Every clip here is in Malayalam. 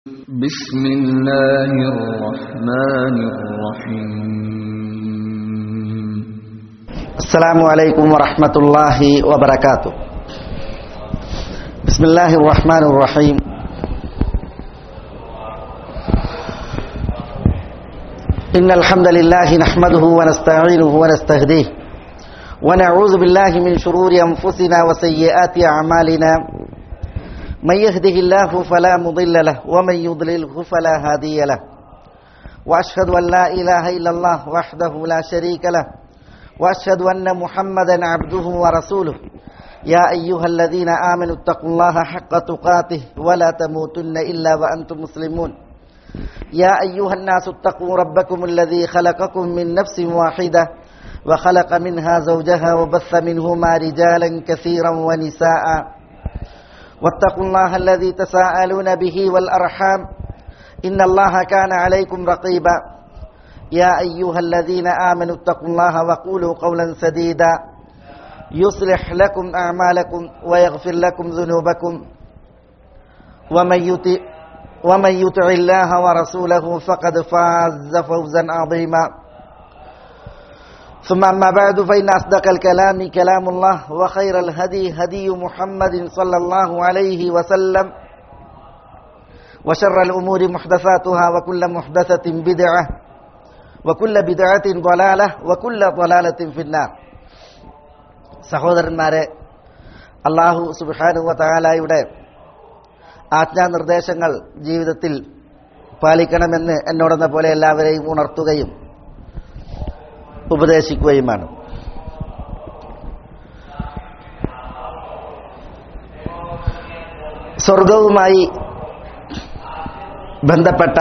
بسم الله الرحمن الرحيم السلام عليكم ورحمة الله وبركاته بسم الله الرحمن الرحيم إن الحمد لله نحمده ونستعينه ونستهديه ونعوذ بالله من شرور أنفسنا وسيئات أعمالنا من يهده الله فلا مضل له ومن يضلله فلا هادي له وأشهد أن لا إله إلا الله وحده لا شريك له واشهد ان محمدا عبده ورسوله يا ايها الذين امنوا اتقوا الله حق تقاته ولا تموتن الا وانتم مسلمون يا ايها الناس اتقوا ربكم الذي خلقكم من نفس واحده وخلق منها زوجها وبث منهما رجالا كثيرا ونساء واتقوا الله الذي تساءلون به والارحام ان الله كان عليكم رقيبا يا أيها الذين آمنوا اتقوا الله وقولوا قولا سديدا يصلح لكم أعمالكم ويغفر لكم ذنوبكم ومن يطع ومن يطع الله ورسوله فقد فاز فوزا عظيما ثم أما بعد فإن أصدق الكلام كلام الله وخير الهدي هدي محمد صلى الله عليه وسلم وشر الأمور محدثاتها وكل محدثة بدعة വക്കുല്ല ബിദഅത്തിൻ ضലാല വക്കുല്ല ضലാലത്തിൻ ഫിന്നാർ സഹോദരന്മാരെ അള്ളാഹു സുബ്ഹാനഹു വതആലയുടെ ആജ്ഞാനിർദ്ദേശങ്ങൾ ജീവിതത്തിൽ പാലിക്കണമെന്ന് എന്നോടെന്ന പോലെ എല്ലാവരെയും ഉണർത്തുകയും ഉപദേശിക്കുകയുമാണ് സ്വർഗവുമായി ബന്ധപ്പെട്ട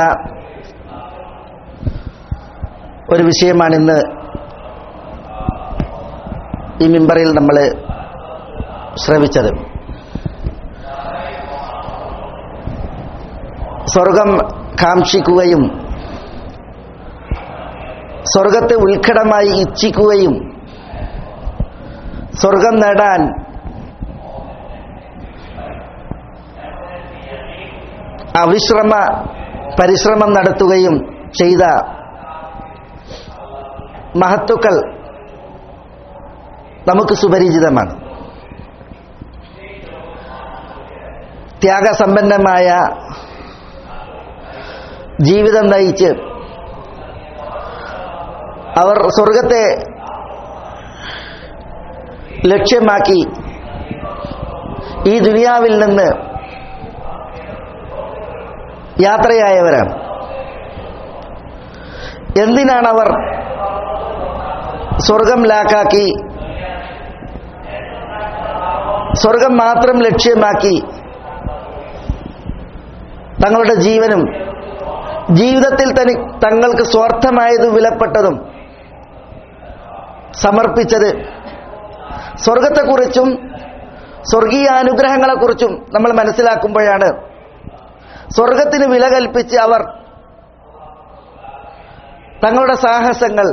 ഒരു വിഷയമാണ് ഇന്ന് ഈ മിമ്പറിൽ നമ്മൾ ശ്രമിച്ചത് സ്വർഗം കാക്ഷിക്കുകയും സ്വർഗത്തെ ഉത്കടമായി ഇച്ഛിക്കുകയും സ്വർഗം നേടാൻ അവിശ്രമ പരിശ്രമം നടത്തുകയും ചെയ്ത മഹത്തുക്കൾ നമുക്ക് സുപരിചിതമാണ് ത്യാഗസമ്പന്നമായ ജീവിതം നയിച്ച് അവർ സ്വർഗത്തെ ലക്ഷ്യമാക്കി ഈ ദുനിയാവിൽ നിന്ന് യാത്രയായവരാണ് എന്തിനാണ് അവർ സ്വർഗം ലാക്കാക്കി സ്വർഗം മാത്രം ലക്ഷ്യമാക്കി തങ്ങളുടെ ജീവനും ജീവിതത്തിൽ തനി തങ്ങൾക്ക് സ്വാർത്ഥമായതും വിലപ്പെട്ടതും സമർപ്പിച്ചത് സ്വർഗത്തെക്കുറിച്ചും സ്വർഗീയ അനുഗ്രഹങ്ങളെക്കുറിച്ചും നമ്മൾ മനസ്സിലാക്കുമ്പോഴാണ് സ്വർഗത്തിന് വില കൽപ്പിച്ച് അവർ തങ്ങളുടെ സാഹസങ്ങൾ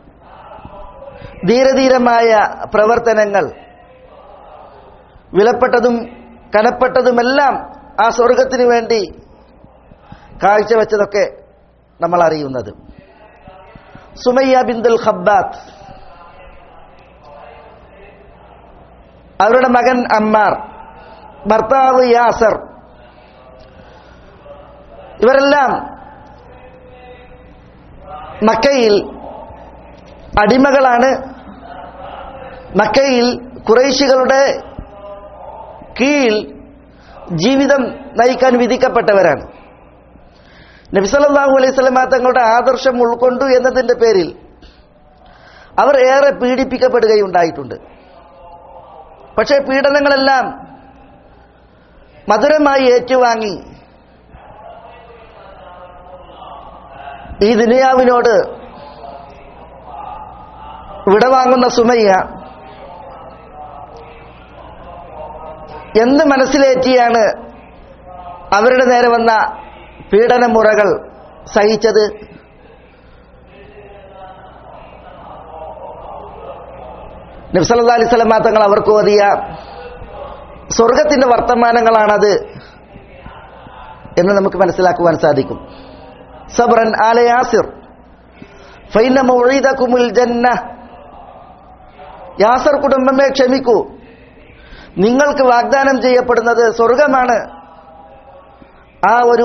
ധീരധീരമായ പ്രവർത്തനങ്ങൾ വിലപ്പെട്ടതും കനപ്പെട്ടതുമെല്ലാം ആ സ്വർഗത്തിനു വേണ്ടി കാഴ്ചവെച്ചതൊക്കെ നമ്മൾ അറിയുന്നത് സുമയ്യ ബിന്ദുൽ ഖബ്ബാത്ത് അവരുടെ മകൻ അമ്മാർ ഭർത്താവ് യാസർ ഇവരെല്ലാം മക്കയിൽ അടിമകളാണ് മക്കയിൽ കുറേശികളുടെ കീഴിൽ ജീവിതം നയിക്കാൻ വിധിക്കപ്പെട്ടവരാണ് നബിസല്ലാഹു അലൈഹി സ്വലമ തങ്ങളുടെ ആദർശം ഉൾക്കൊണ്ടു എന്നതിൻ്റെ പേരിൽ അവർ ഏറെ പീഡിപ്പിക്കപ്പെടുകയുണ്ടായിട്ടുണ്ട് പക്ഷേ പീഡനങ്ങളെല്ലാം മധുരമായി ഏറ്റുവാങ്ങി ഈ ദുനിയാവിനോട് വിടവാങ്ങുന്ന സുമയ്യ എന്ത് മനസ്സിലേറ്റിയാണ് അവരുടെ നേരെ വന്ന പീഡനമുറകൾ സഹിച്ചത് നബ്സല്ലാ അലൈഹി സ്വലമാ തങ്ങൾ അവർക്ക് ഓതിയ സ്വർഗത്തിന്റെ വർത്തമാനങ്ങളാണത് എന്ന് നമുക്ക് മനസ്സിലാക്കുവാൻ സാധിക്കും സബ്രൻ ആല യാസിർ ഫൈന മൗഈദകുമുൽ ജന്ന യാസർ കുടുംബമേ ക്ഷമിക്കൂ നിങ്ങൾക്ക് വാഗ്ദാനം ചെയ്യപ്പെടുന്നത് സ്വർഗമാണ് ആ ഒരു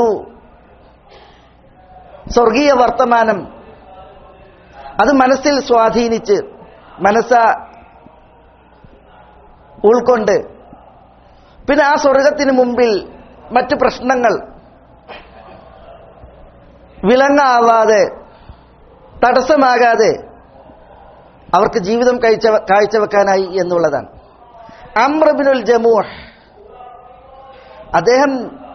സ്വർഗീയ വർത്തമാനം അത് മനസ്സിൽ സ്വാധീനിച്ച് മനസ്സ ഉൾക്കൊണ്ട് പിന്നെ ആ സ്വർഗത്തിന് മുമ്പിൽ മറ്റു പ്രശ്നങ്ങൾ വിലങ്ങാവാതെ തടസ്സമാകാതെ അവർക്ക് ജീവിതം കഴിച്ച കാഴ്ചവെക്കാനായി എന്നുള്ളതാണ് അമ്രബിനുൽ ജമൂഹ് അദ്ദേഹം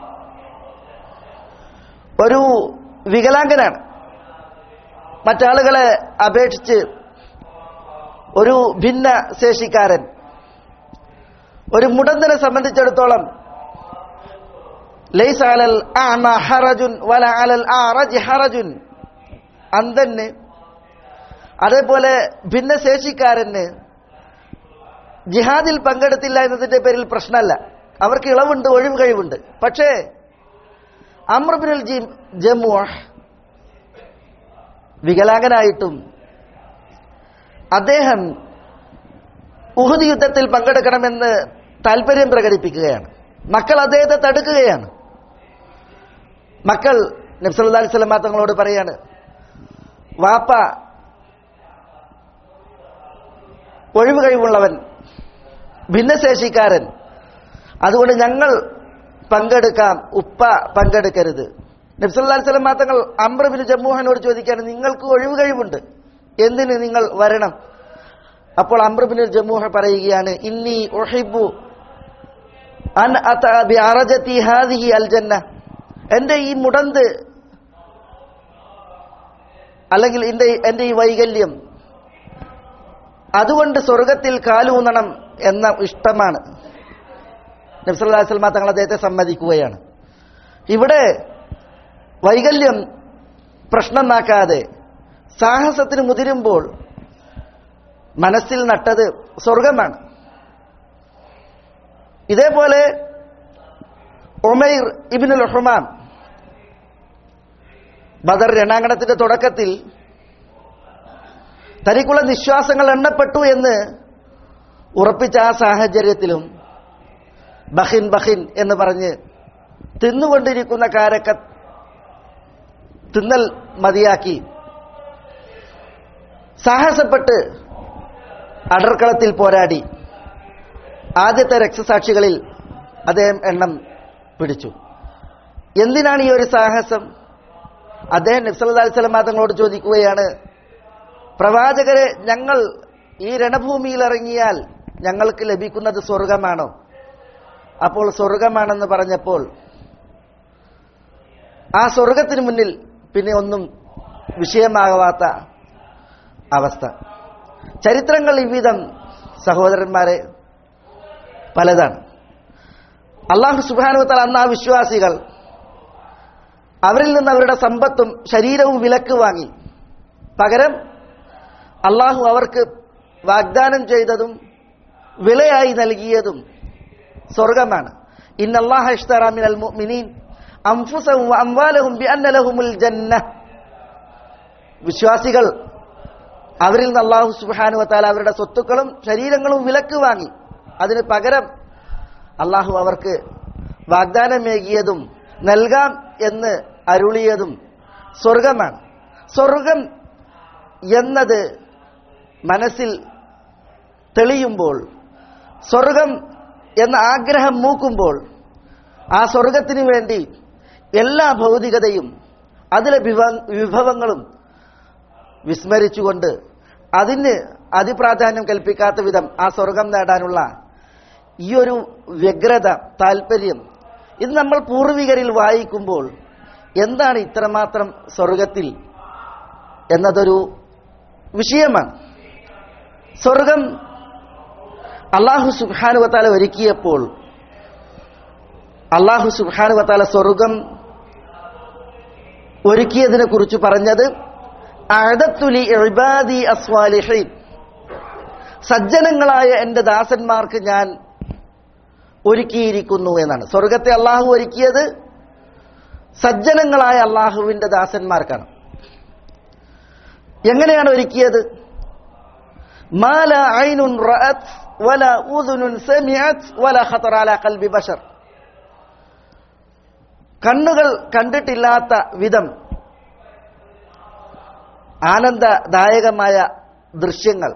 ഒരു വികലാംഗനാണ് മറ്റാളുകളെ അപേക്ഷിച്ച് ഒരു ഭിന്ന ശേഷിക്കാരൻ ഒരു മുടന്തനെ സംബന്ധിച്ചിടത്തോളം ലൈസ അലൽ അഅമ ഹറജുൻ വല അലൽ അറജ് ഹറജുൻ അന്തന് അതേപോലെ ഭിന്നശേഷിക്കാരന് ജിഹാദിൽ പങ്കെടുത്തില്ല എന്നതിന്റെ പേരിൽ പ്രശ്നമല്ല അവർക്ക് ഇളവുണ്ട് ഒഴിവ് കഴിവുണ്ട് പക്ഷേ അമ്രബിനുൽ ജി ജമ്മു വികലാംഗനായിട്ടും അദ്ദേഹം ഉഹുദ് യുദ്ധത്തിൽ പങ്കെടുക്കണമെന്ന് താല്പര്യം പ്രകടിപ്പിക്കുകയാണ് മക്കൾ അദ്ദേഹത്തെ തടുക്കുകയാണ് മക്കൾ നബ്സല്ലാ അലിസ്ലാം തങ്ങളോട് പറയാണ് വാപ്പ ഒഴിവ് കഴിവുള്ളവൻ ഭിന്നശേഷിക്കാരൻ അതുകൊണ്ട് ഞങ്ങൾ പങ്കെടുക്കാം ഉപ്പ പങ്കെടുക്കരുത് നബ്സല്ലാ സ്വലം തങ്ങൾ അമ്രബിന് ജമ്മൂഹനോട് ചോദിക്കാണ് നിങ്ങൾക്ക് ഒഴിവ് കഴിവുണ്ട് എന്തിന് നിങ്ങൾ വരണം അപ്പോൾ അമ്രബിന് ജമ്മൂഹ പറയുകയാണ് ഇന്നി ഒഹിബു അൻ അറജത്തി ഹാദിഹി അൽ ജന്ന എന്റെ ഈ മുടന്ത് അല്ലെങ്കിൽ എന്റെ എന്റെ ഈ വൈകല്യം അതുകൊണ്ട് സ്വർഗത്തിൽ കാലൂന്നണം എന്ന ഇഷ്ടമാണ് നബ്സല്ലാ സ്വലമ തങ്ങൾ അദ്ദേഹത്തെ സമ്മതിക്കുകയാണ് ഇവിടെ വൈകല്യം പ്രശ്നമാക്കാതെ സാഹസത്തിന് മുതിരുമ്പോൾ മനസ്സിൽ നട്ടത് സ്വർഗമാണ് ഇതേപോലെ ഒമൈർ ഇബിനുൽ ഹുമാം ബദർ രണാങ്കണത്തിന്റെ തുടക്കത്തിൽ തനിക്കുള്ള നിശ്വാസങ്ങൾ എണ്ണപ്പെട്ടു എന്ന് ഉറപ്പിച്ച ആ സാഹചര്യത്തിലും ബഹിൻ ബഹിൻ എന്ന് പറഞ്ഞ് തിന്നുകൊണ്ടിരിക്കുന്ന കാരക്ക തിന്നൽ മതിയാക്കി സാഹസപ്പെട്ട് അടർക്കളത്തിൽ പോരാടി ആദ്യത്തെ രക്തസാക്ഷികളിൽ അദ്ദേഹം എണ്ണം പിടിച്ചു എന്തിനാണ് ഈ ഒരു സാഹസം അദ്ദേഹം നബ്സല്ലാ അലിസ്ലാം തങ്ങളോട് ചോദിക്കുകയാണ് പ്രവാചകരെ ഞങ്ങൾ ഈ രണഭൂമിയിൽ ഇറങ്ങിയാൽ ഞങ്ങൾക്ക് ലഭിക്കുന്നത് സ്വർഗമാണോ അപ്പോൾ സ്വർഗമാണെന്ന് പറഞ്ഞപ്പോൾ ആ സ്വർഗത്തിന് മുന്നിൽ പിന്നെ ഒന്നും വിഷയമാകാത്ത അവസ്ഥ ചരിത്രങ്ങൾ ഇവിധം സഹോദരന്മാരെ പലതാണ് അള്ളാഹു സുബാനുവത്താൽ അന്ന് ആ വിശ്വാസികൾ അവരിൽ നിന്ന് അവരുടെ സമ്പത്തും ശരീരവും വിലക്ക് വാങ്ങി പകരം അള്ളാഹു അവർക്ക് വാഗ്ദാനം ചെയ്തതും വിലയായി നൽകിയതും സ്വർഗമാണ് ഇന്നല്ലാഹ ഇഷ്തറാമിനൽ മുഅ്മിനീൻ അംഫുസഹും അംവാലഹും ബിഅന്ന ലഹുമുൽ ജന്ന വിശ്വാസികൾ അവരിൽ നിന്ന് അള്ളാഹു സുബ്ഹാനഹു വതആല അവരുടെ സ്വത്തുക്കളും ശരീരങ്ങളും വിലക്ക് വാങ്ങി അതിന് പകരം അള്ളാഹു അവർക്ക് വാഗ്ദാനമേകിയതും നൽകാം എന്ന് അരുളിയതും സ്വർഗമാണ് സ്വർഗം എന്നത് മനസ്സിൽ തെളിയുമ്പോൾ സ്വർഗം എന്ന ആഗ്രഹം മൂക്കുമ്പോൾ ആ സ്വർഗത്തിന് വേണ്ടി എല്ലാ ഭൗതികതയും അതിലെ വിഭ- വിഭവങ്ങളും വിസ്മരിച്ചുകൊണ്ട് അതിന് അതിപ്രാധാന്യം കൽപ്പിക്കാത്ത വിധം ആ സ്വർഗം നേടാനുള്ള ഈ ഒരു വ്യഗ്രത താല്പര്യം ഇത് നമ്മൾ പൂർവികരിൽ വായിക്കുമ്പോൾ എന്താണ് ഇത്രമാത്രം സ്വർഗത്തിൽ എന്നതൊരു വിഷയമാണ് സ്വർഗം അള്ളാഹു സുബാനുവത്താല ഒരുക്കിയപ്പോൾ അള്ളാഹു സുബാനുവത്താല സ്വർഗം ഒരുക്കിയതിനെ കുറിച്ച് പറഞ്ഞത് അഴത്തുലി ഇബാദി അസ്വാലിഹീൻ സജ്ജനങ്ങളായ എൻ്റെ ദാസന്മാർക്ക് ഞാൻ ഒരുക്കിയിരിക്കുന്നു എന്നാണ് സ്വർഗത്തെ അള്ളാഹു ഒരുക്കിയത് സജ്ജനങ്ങളായ അള്ളാഹുവിന്റെ ദാസന്മാർക്കാണ് എങ്ങനെയാണ് ഒരുക്കിയത് മാല ഐനുൻ റഅത് വല ഉദുനുൻ സമിഅത് വല ഖതറ അലാ ഖൽബി ബശർ കണ്ണുകൾ കണ്ടിട്ടില്ലാത്ത വിധം ആനന്ദദായകമായ ദൃശ്യങ്ങൾ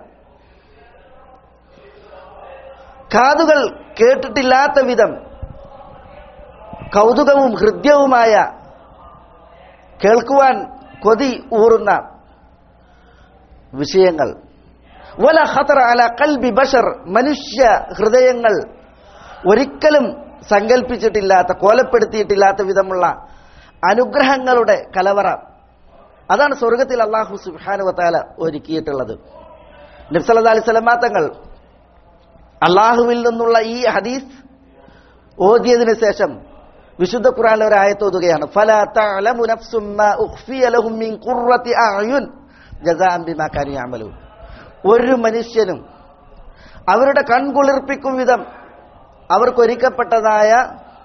കാതുകൾ കേട്ടിട്ടില്ലാത്ത വിധം കൗതുകവും ഹൃദ്യവുമായ കേൾക്കുവാൻ കൊതി ഊറുന്ന വിഷയങ്ങൾ വല ഖതറ അല കൽബി ബഷർ മനുഷ്യ ഹൃദയങ്ങൾ ഒരിക്കലും സങ്കല്പിച്ചിട്ടില്ലാത്ത കോലപ്പെടുത്തിയിട്ടില്ലാത്ത വിധമുള്ള അനുഗ്രഹങ്ങളുടെ കലവറ അതാണ് സ്വർഗത്തിൽ അള്ളാഹു സുബാനുവത്താല ഒരുക്കിയിട്ടുള്ളത് നബ്സല്ലാ അലൈഹി സ്വലമാ തങ്ങൾ അള്ളാഹുവിൽ നിന്നുള്ള ഈ ഹദീസ് ഓതിയതിനു ശേഷം വിശുദ്ധ ഖുറാനിലെ ഒരു ആയത്തോതുകയാണ് ഫലാ തഅലമു നഫ്സും മാ ഉഖ്ഫിയ ലഹും മിൻ ഖുർറത്തി അഅയുൻ ജസാഅൻ ബിമാ കാനൂ യഅമലൂൻ ഒരു മനുഷ്യനും അവരുടെ കൺകുളിർപ്പിക്കും വിധം അവർക്കൊരുക്കപ്പെട്ടതായ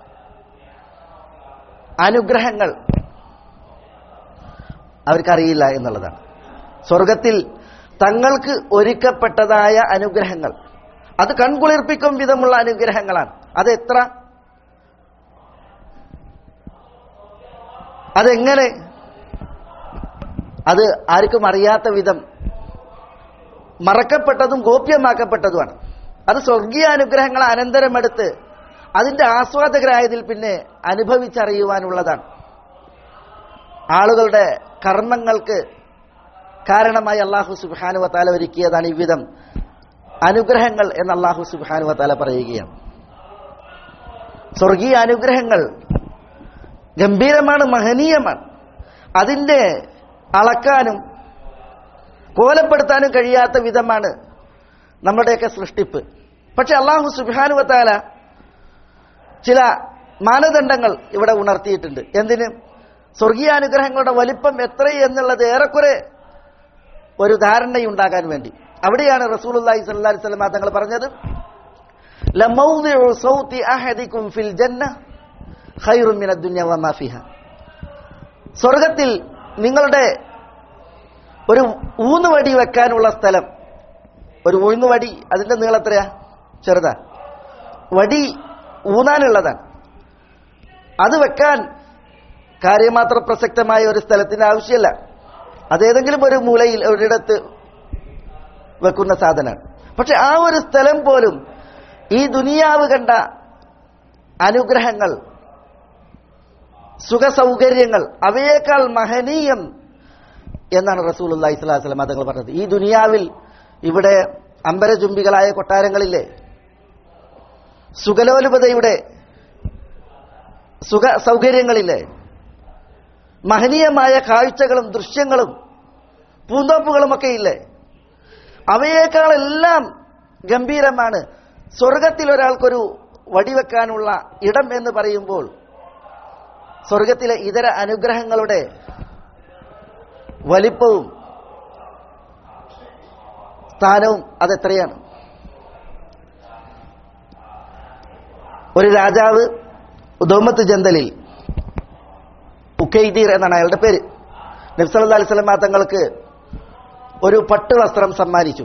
അനുഗ്രഹങ്ങൾ അവർക്കറിയില്ല എന്നുള്ളതാണ് സ്വർഗത്തിൽ തങ്ങൾക്ക് ഒരുക്കപ്പെട്ടതായ അനുഗ്രഹങ്ങൾ അത് കൺകുളിർപ്പിക്കും വിധമുള്ള അനുഗ്രഹങ്ങളാണ് അത് എത്ര അതെങ്ങനെ അത് ആർക്കും അറിയാത്ത വിധം മറക്കപ്പെട്ടതും ഗോപ്യമാക്കപ്പെട്ടതുമാണ് അത് സ്വർഗീയ അനുഗ്രഹങ്ങൾ അനന്തരമെടുത്ത് അതിന്റെ ആസ്വാദകരായതിൽ പിന്നെ അനുഭവിച്ചറിയുവാനുള്ളതാണ് ആളുകളുടെ കർമ്മങ്ങൾക്ക് കാരണമായി അള്ളാഹു സുബാനുവത്താല ഒരുക്കിയതാണ് ഇவ்விധം അനുഗ്രഹങ്ങൾ എന്ന് അള്ളാഹു സുബാനുവത്താല പറയുകയാണ് സ്വർഗീയ അനുഗ്രഹങ്ങൾ ഗംഭീരമാണ് മഹനീയമാണ് അതിന്റെ അളക്കാനും കോലപ്പെടുത്താനും കഴിയാത്ത വിധമാണ് നമ്മുടെയൊക്കെ സൃഷ്ടിപ്പ് പക്ഷെ അള്ളാഹു സുബാനുവത്താല ചില മാനദണ്ഡങ്ങൾ ഇവിടെ ഉണർത്തിയിട്ടുണ്ട് എന്തിന് സ്വർഗീയാനുഗ്രഹങ്ങളുടെ വലിപ്പം എത്ര എന്നുള്ളത് ഏറെക്കുറെ ഒരു ധാരണയുണ്ടാകാൻ വേണ്ടി അവിടെയാണ് റസൂലുള്ളാഹി സ്വല്ലല്ലാഹി അലൈഹി വസല്ലം തങ്ങൾ പറഞ്ഞത് ലമൗദിഉ സൗതി അഹദികും ഫിൽ ജന്ന ഖൈറും മിനദ് ദുനിയ വമാ ഫിഹ സ്വർഗത്തിൽ നിങ്ങളുടെ ഒരു ഊന്നുവടി വെക്കാനുള്ള സ്ഥലം ഒരു ഊന്നുവടി അതിന്റെ നീളം എത്രയാ ചെറുതാ വടി ഊന്നാനുള്ളതാണ് അത് വെക്കാൻ കാര്യമാത്ര പ്രസക്തമായ ഒരു സ്ഥലത്തിന് ആവശ്യമല്ല അതേതെങ്കിലും ഒരു മൂലയിൽ ഒരിടത്ത് വെക്കുന്ന സാധനമാണ് പക്ഷെ ആ ഒരു സ്ഥലം പോലും ഈ ദുനിയാവ് കണ്ട അനുഗ്രഹങ്ങൾ സുഖസൗകര്യങ്ങൾ അവയേക്കാൾ മഹനീയം എന്നാണ് റസൂൽ അള്ളാഹി സ്വലാഹു വസ്ലം തങ്ങൾ പറഞ്ഞത് ഈ ദുനിയാവിൽ ഇവിടെ അമ്പരചുംബികളായ കൊട്ടാരങ്ങളില്ലേ സുഖലോലുപതയുടെ സുഖ സൗകര്യങ്ങളില്ലേ മഹനീയമായ കാഴ്ചകളും ദൃശ്യങ്ങളും പൂന്തോപ്പുകളുമൊക്കെ ഇല്ലേ അവയേക്കാളെല്ലാം ഗംഭീരമാണ് സ്വർഗത്തിൽ ഒരാൾക്കൊരു വടിവെക്കാനുള്ള ഇടം എന്ന് പറയുമ്പോൾ സ്വർഗത്തിലെ ഇതര അനുഗ്രഹങ്ങളുടെ വലിപ്പവും സ്ഥാനവും അതെത്രയാണ് ഒരു രാജാവ് ഉദോമത്ത് ജന്തലിൽ ഉക്കൈദീർ എന്നാണ് അയാളുടെ പേര് നബ്സല്ലാ അലൈഹി സ്വലമ തങ്ങൾക്ക് ഒരു പട്ട് വസ്ത്രം സമ്മാനിച്ചു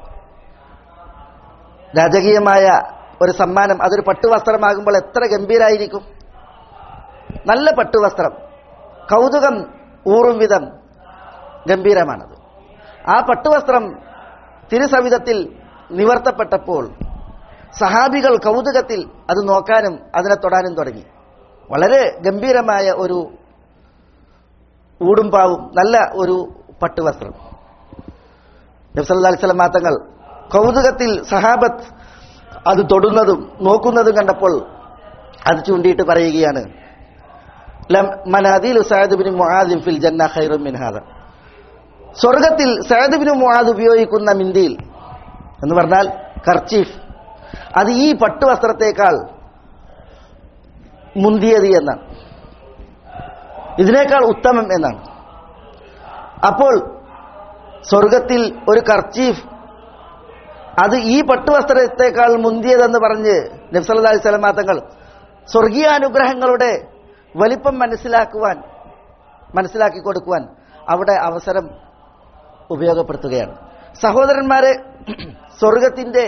രാജകീയമായ ഒരു സമ്മാനം അതൊരു പട്ടുവസ്ത്രമാകുമ്പോൾ എത്ര ഗംഭീരായിരിക്കും നല്ല പട്ടുവസ്ത്രം കൗതുകം ഊറും വിധം ഗംഭീരമാണത് ആ പട്ടുവസ്ത്രം തിരുസവിധത്തിൽ നിവർത്തപ്പെട്ടപ്പോൾ സഹാബികൾ കൗതുകത്തിൽ അത് നോക്കാനും അതിനെ തൊടാനും തുടങ്ങി വളരെ ഗംഭീരമായ ഒരു ഊടുംപാവും നല്ല ഒരു പട്ടുവസ്ത്രം നബ്സല്ലാ അലിസ്ലാം മാത്തങ്ങൾ കൗതുകത്തിൽ സഹാബത്ത് അത് തൊടുന്നതും നോക്കുന്നതും കണ്ടപ്പോൾ അത് ചൂണ്ടിയിട്ട് പറയുകയാണ് മനാദിൽ സയദ്ബിൻ മുആദിൻ ഫിൽ ജന്ന ഖൈറും മിൻ ഹാദ സ്വർഗത്തിൽ സയദ്ബിൻ മുആദ് ഉപയോഗിക്കുന്ന മിന്തിയിൽ എന്ന് പറഞ്ഞാൽ കർച്ചീഫ് അത് ഈ പട്ടുവസ്ത്രത്തേക്കാൾ മുന്തിയത് എന്നാണ് ഇതിനേക്കാൾ ഉത്തമം എന്നാണ് അപ്പോൾ സ്വർഗത്തിൽ ഒരു കർച്ചീഫ് അത് ഈ പട്ടുവസ്ത്രത്തെക്കാൾ മുന്തിയതെന്ന് പറഞ്ഞ് നബ്സല്ലാ അലൈഹി സ്വലമാ തങ്ങൾ സ്വർഗീയ അനുഗ്രഹങ്ങളുടെ വലിപ്പം മനസ്സിലാക്കുവാൻ മനസ്സിലാക്കി കൊടുക്കുവാൻ അവിടെ അവസരം ഉപയോഗപ്പെടുത്തുകയാണ് സഹോദരന്മാരെ സ്വർഗത്തിന്റെ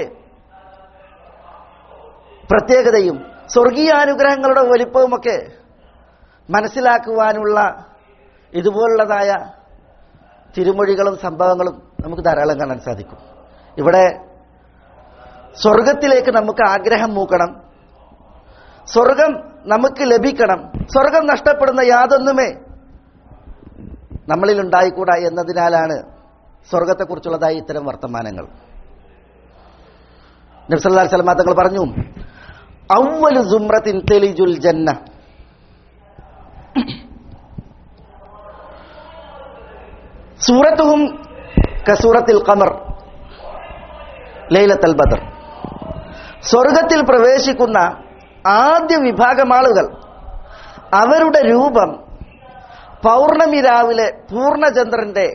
പ്രത്യേകതയും സ്വർഗീയാനുഗ്രഹങ്ങളുടെ വലിപ്പവുമൊക്കെ മനസ്സിലാക്കുവാനുള്ള ഇതുപോലുള്ളതായ തിരുമൊഴികളും സംഭവങ്ങളും നമുക്ക് ധാരാളം കാണാൻ സാധിക്കും ഇവിടെ സ്വർഗത്തിലേക്ക് നമുക്ക് ആഗ്രഹം മൂക്കണം സ്വർഗം നമുക്ക് ലഭിക്കണം സ്വർഗം നഷ്ടപ്പെടുന്ന യാതൊന്നുമേ നമ്മളിൽ ഉണ്ടായിക്കൂടാ എന്നതിനാലാണ് സ്വർഗത്തെക്കുറിച്ചുള്ളതായി ഇത്തരം വർത്തമാനങ്ങൾ നബ്സല്ലാ സ്വലമാ തങ്ങൾ പറഞ്ഞു ഔവലു സുമ്രത്തിൻ തെലിജുൽ ജന്ന സൂറത്തുഹും കസൂറത്തിൽ ഖമർ ലൈലത്തൽ ബദർ സ്വർഗത്തിൽ പ്രവേശിക്കുന്ന ആദ്യ വിഭാഗം ആളുകൾ അവരുടെ രൂപം പൗർണമി രാവിലെ പൂർണ്ണചന്ദ്രന്റെ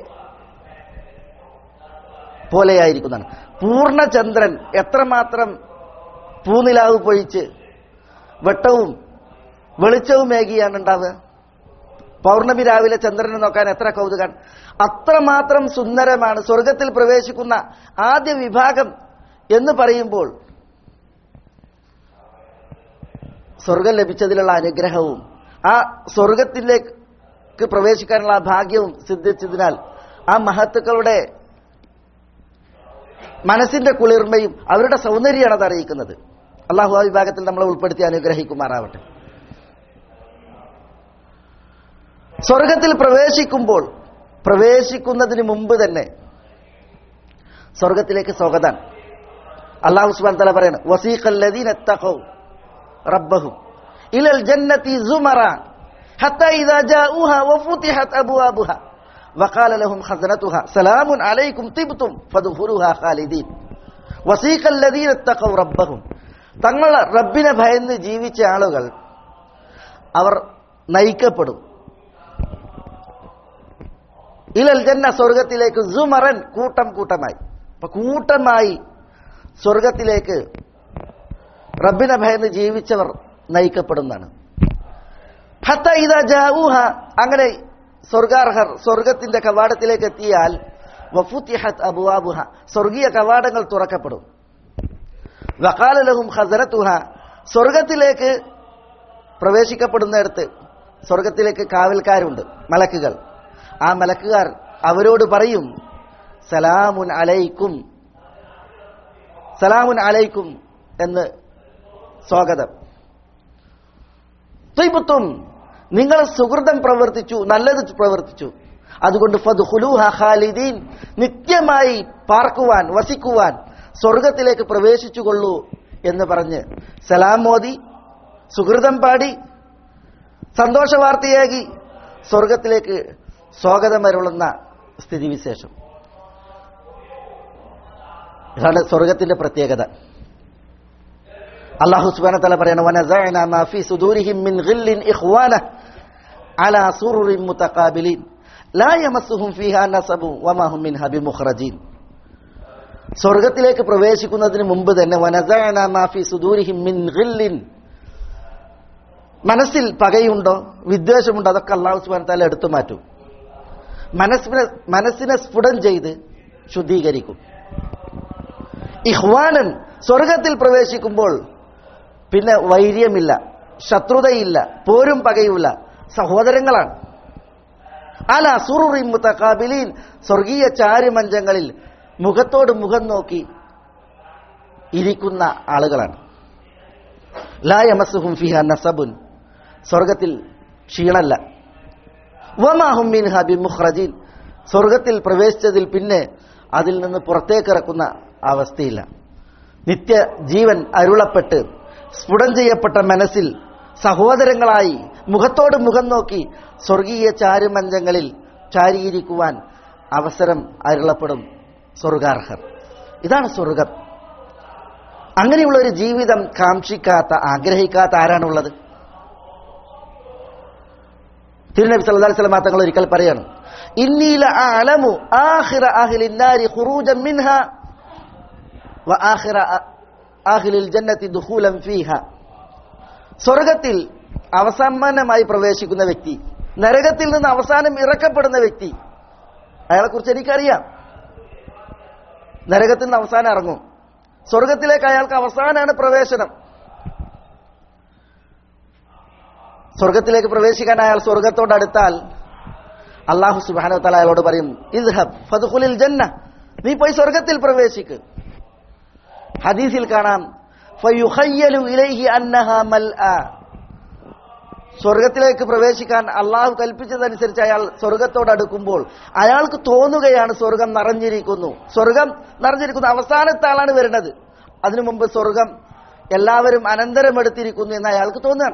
പോലെയായിരിക്കുന്നതാണ് പൂർണ്ണചന്ദ്രൻ എത്രമാത്രം പൂനിലാവ് പൊഴിച്ച് വെട്ടവും വെളിച്ചവുമേകിയാണ് ഉണ്ടാവുക പൗർണമി രാവിലെ ചന്ദ്രനെ നോക്കാൻ എത്ര കൗതുകാണ് അത്രമാത്രം സുന്ദരമാണ് സ്വർഗത്തിൽ പ്രവേശിക്കുന്ന ആദ്യ വിഭാഗം എന്ന് പറയുമ്പോൾ സ്വർഗം ലഭിച്ചതിലുള്ള അനുഗ്രഹവും ആ സ്വർഗത്തിലേക്ക് പ്രവേശിക്കാനുള്ള ആ ഭാഗ്യവും സിദ്ധിച്ചതിനാൽ ആ മഹത്തുക്കളുടെ മനസ്സിന്റെ കുളിർമയും അവരുടെ സൗന്ദര്യമാണ് അത് അറിയിക്കുന്നത് അള്ളാഹു ആ വിഭാഗത്തിൽ നമ്മളെ ഉൾപ്പെടുത്തി അനുഗ്രഹിക്കുമാറാവട്ടെ സ്വർഗത്തിൽ പ്രവേശിക്കുമ്പോൾ പ്രവേശിക്കുന്നതിന് മുമ്പ് തന്നെ സ്വർഗത്തിലേക്ക് സ്വാഗതം അള്ളാഹു സുബാൻ തല പറയാണ് വസീഖല്ലദീൻ റബ്ബഹും ഇലൽ ജന്നത്തി സുമറ حتى إذا جاءوها وفتحت أبوابها وقال لهم خزنتها سلام عليكم طبتم فادخلوها خالدين وسيق الذين اتقوا ربهم തങ്ങൾ റബ്ബിനെ ഭയന്ന് ജീവിച്ച ആളുകൾ അവർ നയിക്കപ്പെടും ഇലൽ ജന്ന സ്വർഗത്തിലേക്ക് സുമറൻ കൂട്ടം കൂട്ടമായി അപ്പൊ കൂട്ടമായി സ്വർഗത്തിലേക്ക് റബ്ബിനെ ഭയന്ന് ജീവിച്ചവർ നയിക്കപ്പെടുന്നതാണ് ഹത്ത ഇത ജാഊഹ അങ്ങനെ സ്വർഗാർഹർ സ്വർഗത്തിന്റെ കവാടത്തിലേക്ക് എത്തിയാൽ വഫുത്തിഹത് അബുവാബുഹ സ്വർഗീയ കവാടങ്ങൾ തുറക്കപ്പെടും വക്കാലലഹും ഹസരത്തുഹ സ്വർഗത്തിലേക്ക് പ്രവേശിക്കപ്പെടുന്നിടത്ത് സ്വർഗത്തിലേക്ക് കാവൽക്കാരുണ്ട് മലക്കുകൾ ആ മലക്കുകാർ അവരോട് പറയും സലാമുൻ അലൈക്കും സലാമുൻ അലൈക്കും എന്ന് സ്വാഗതം ത്വയ്പുത്തും നിങ്ങൾ സുഹൃതം പ്രവർത്തിച്ചു നല്ലത് പ്രവർത്തിച്ചു അതുകൊണ്ട് ഫദ്ഖുലൂഹ ഖാലിദീൻ നിത്യമായി പാർക്കുവാൻ വസിക്കുവാൻ സ്വർഗത്തിലേക്ക് പ്രവേശിച്ചുകൊള്ളൂ എന്ന് പറഞ്ഞ് സലാം മോദി സുഹൃതം പാടി സന്തോഷ വാർത്തയാകി സ്വർഗത്തിലേക്ക് സ്വാഗതം അരുളുന്ന സ്ഥിതിവിശേഷം ഇതാണ് സ്വർഗത്തിന്റെ പ്രത്യേകത അള്ളാഹു സുബാന തല പറയണം വനസഅന മാ ഫീ സുദൂരിഹിം മിൻ ഗില്ലിൻ ഇഖ്വാന അലാ സുറുറിൻ മുതഖാബിലിൻ ലാ യമസ്സുഹും ഫീഹാ നസബു വമാ ഹും മിൻഹാ ബിമുഖ്റജീൻ സ്വർഗത്തിലേക്ക് പ്രവേശിക്കുന്നതിന് മുമ്പ് തന്നെ വനസഅന മാ ഫീ സുദൂരിഹിം മിൻ ഗില്ലിൻ മനസ്സിൽ പകയുണ്ടോ വിദ്വേഷമുണ്ടോ അതൊക്കെ അള്ളാഹു സുബാന തല എടുത്തു മാറ്റും മനസ്സിനെ മനസ്സിനെ സ്ഫുടം ചെയ്ത് ശുദ്ധീകരിക്കും ഇഹ്വാനൻ സ്വർഗത്തിൽ പ്രവേശിക്കുമ്പോൾ പിന്നെ വൈര്യമില്ല ശത്രുതയില്ല പോരും പകയുമില്ല സഹോദരങ്ങളാണ് അല സുറുറി മുത്തക്കാബിലീൻ സ്വർഗീയ ചാരുമഞ്ചങ്ങളിൽ മുഖത്തോട് മുഖം നോക്കി ഇരിക്കുന്ന ആളുകളാണ് ലായമസുഹും ഫിഹ നസബുൻ സ്വർഗത്തിൽ ക്ഷീണല്ല വമാഹും മിൻഹ ബിമുഖ്റജീൻ സ്വർഗത്തിൽ പ്രവേശിച്ചതിൽ പിന്നെ അതിൽ നിന്ന് പുറത്തേക്കിറക്കുന്ന അവസ്ഥയില്ല നിത്യ ജീവൻ അരുളപ്പെട്ട് സ്ഫുടം ചെയ്യപ്പെട്ട മനസ്സിൽ സഹോദരങ്ങളായി മുഖത്തോട് മുഖം നോക്കി സ്വർഗീയ ചാരുമഞ്ചങ്ങളിൽ ചാരിയിരിക്കുവാൻ അവസരം അരുളപ്പെടും സ്വർഗാർഹർ ഇതാണ് സ്വർഗം അങ്ങനെയുള്ള ഒരു ജീവിതം കാക്ഷിക്കാത്ത ആഗ്രഹിക്കാത്ത ആരാണുള്ളത് തിരുനബി സല്ലല്ലാഹു അലൈഹി വസല്ലം തങ്ങൾ ഒരിക്കൽ പറയാണ് ഇന്നീല അലമു ആഖിറ അഹ്ലിൻ നാരി ഖുറൂജൻ മിൻഹ വ ആഖിറ അഹ്ലിൽ ജന്നത്തി ദുഖൂലൻ ഫീഹ സ്വർഗത്തിൽ അവസാനമായി പ്രവേശിക്കുന്ന വ്യക്തി നരകത്തിൽ നിന്ന് അവസാനം ഇറക്കപ്പെടുന്ന വ്യക്തി അയാളെക്കുറിച്ച് എനിക്കറിയാം നരകത്തിൽ നിന്ന് അവസാനം ഇറങ്ങും സ്വർഗത്തിലേക്ക് അയാൾക്ക് അവസാനമാണ് പ്രവേശനം സ്വർഗത്തിലേക്ക് പ്രവേശിക്കാൻ അയാൾ സ്വർഗത്തോട് അടുത്താൽ അള്ളാഹു സുബാന തല അയാളോട് പറയും ഇദ്ഹബ് ഫദ്ഖുലിൽ ജന്ന നീ പോയി സ്വർഗത്തിൽ പ്രവേശിക്ക് ഹദീസിൽ കാണാം ഫയുഖയ്യലു ഇലൈഹി അന്നഹ മൽആ സ്വർഗത്തിലേക്ക് പ്രവേശിക്കാൻ അള്ളാഹു കൽപ്പിച്ചതനുസരിച്ച് അയാൾ സ്വർഗത്തോട് അടുക്കുമ്പോൾ അയാൾക്ക് തോന്നുകയാണ് സ്വർഗം നിറഞ്ഞിരിക്കുന്നു സ്വർഗം നിറഞ്ഞിരിക്കുന്നു അവസാനത്തെ ആളാണ് വരുന്നത് അതിനു മുമ്പ് സ്വർഗം എല്ലാവരും അനന്തരം എടുത്തിരിക്കുന്നു എന്ന് അയാൾക്ക് തോന്നുകയാണ്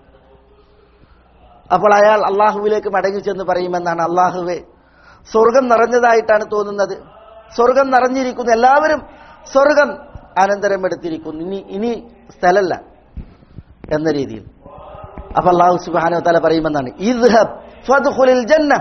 അപ്പോൾ അയാൾ അള്ളാഹുവിലേക്ക് മടങ്ങി ചെന്ന് പറയുമെന്നാണ് അള്ളാഹുവെ സ്വർഗം നിറഞ്ഞതായിട്ടാണ് തോന്നുന്നത് സ്വർഗം നിറഞ്ഞിരിക്കുന്നു എല്ലാവരും സ്വർഗം അനന്തരം എടുത്തിരിക്കുന്നു ഇനി ഇനി സ്ഥലല്ല എന്ന രീതിയിൽ അപ്പൊ അള്ളാഹു സുബാനോ തല പറയുമെന്നാണ് ഇദ്ഹബ് ഫദ്ഖുലിൽ ജന്ന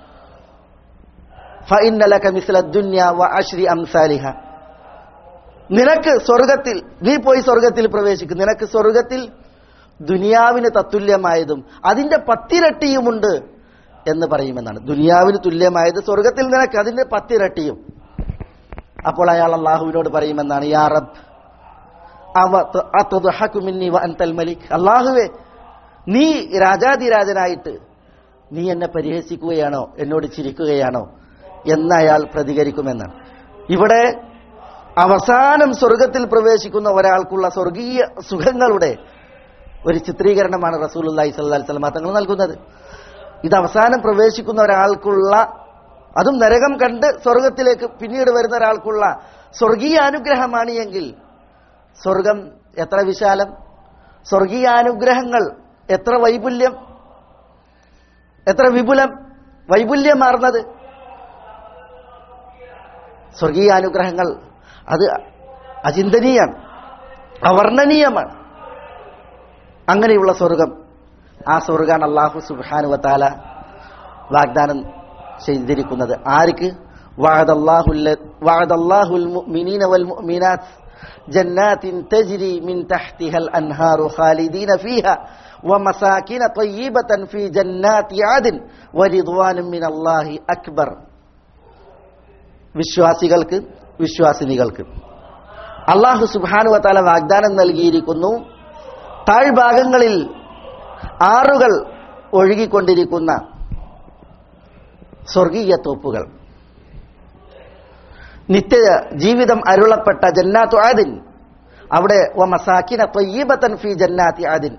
ഫഇന്ന ലക മിസ്ല ദുനിയ വ അശ്രി അംസാലിഹ നിനക്ക് സ്വർഗത്തിൽ നീ പോയി സ്വർഗത്തിൽ പ്രവേശിക്കും നിനക്ക് സ്വർഗത്തിൽ ദുനിയാവിന് തത്തുല്യമായതും അതിന്റെ പത്തിരട്ടിയുമുണ്ട് എന്ന് പറയുമെന്നാണ് ദുനിയാവിന് തുല്യമായത് സ്വർഗത്തിൽ നിനക്ക് അതിന്റെ പത്തിരട്ടിയും അപ്പോൾ അയാൾ അള്ളാഹുവിനോട് പറയുമെന്നാണ് യാ റബ്ബ് അവ അത്ദഹകു മിന്നി വ അൻതൽ മലിക് അള്ളാഹുവേ നീ രാജാതിരാജനായിട്ട് നീ എന്നെ പരിഹസിക്കുകയാണോ എന്നോട് ചിരിക്കുകയാണോ എന്ന് അയാൾ പ്രതികരിക്കുമെന്നാണ് ഇവിടെ അവസാനം സ്വർഗത്തിൽ പ്രവേശിക്കുന്ന ഒരാൾക്കുള്ള സ്വർഗീയ സുഖങ്ങളുടെ ഒരു ചിത്രീകരണമാണ് റസൂലുല്ലാഹി സ്വല്ലല്ലാഹി അലൈഹി വസല്ലം തങ്ങൾ നൽകുന്നത് ഇത് അവസാനം പ്രവേശിക്കുന്ന ഒരാൾക്കുള്ള അതും നരകം കണ്ട് സ്വർഗത്തിലേക്ക് പിന്നീട് വരുന്ന ഒരാൾക്കുള്ള സ്വർഗീയ അനുഗ്രഹമാണ് എങ്കിൽ സ്വർഗം എത്ര വിശാലം സ്വർഗീയ അനുഗ്രഹങ്ങൾ എത്ര വൈപുല്യം എത്ര വിപുലം വൈപുല്യമാർന്നത് സ്വർഗീയ അനുഗ്രഹങ്ങൾ അത് അചിന്തനീയാണ് അവർണ്ണനീയമാണ് അങ്ങനെയുള്ള സ്വർഗം ആ സ്വർഗാണ് അള്ളാഹു സുബാനു വത്താല വാഗ്ദാനം ചെയ്തിരിക്കുന്നത് ആർക്ക് جنات تجري من تحتها الأنهار خالدين فيها ومساكن طيبة في جنات عدن ورضوان من الله أكبر വിശ്വാസികൾക്ക് വിശ്വാസിനികൾക്ക് അള്ളാഹു സുബാനു വത്താല വാഗ്ദാനം നൽകിയിരിക്കുന്നു താഴ്ഭാഗങ്ങളിൽ ആറുകൾ ഒഴുകിക്കൊണ്ടിരിക്കുന്ന സ്വർഗീയ തോപ്പുകൾ നിത്യ ജീവിതം അരുളപ്പെട്ട ജന്നാത്തു ആദിൻ അവിടെ മസാക്കിന തൊയ്യബത്തൻ ഫി ജന്നാത്തി ആദിൻ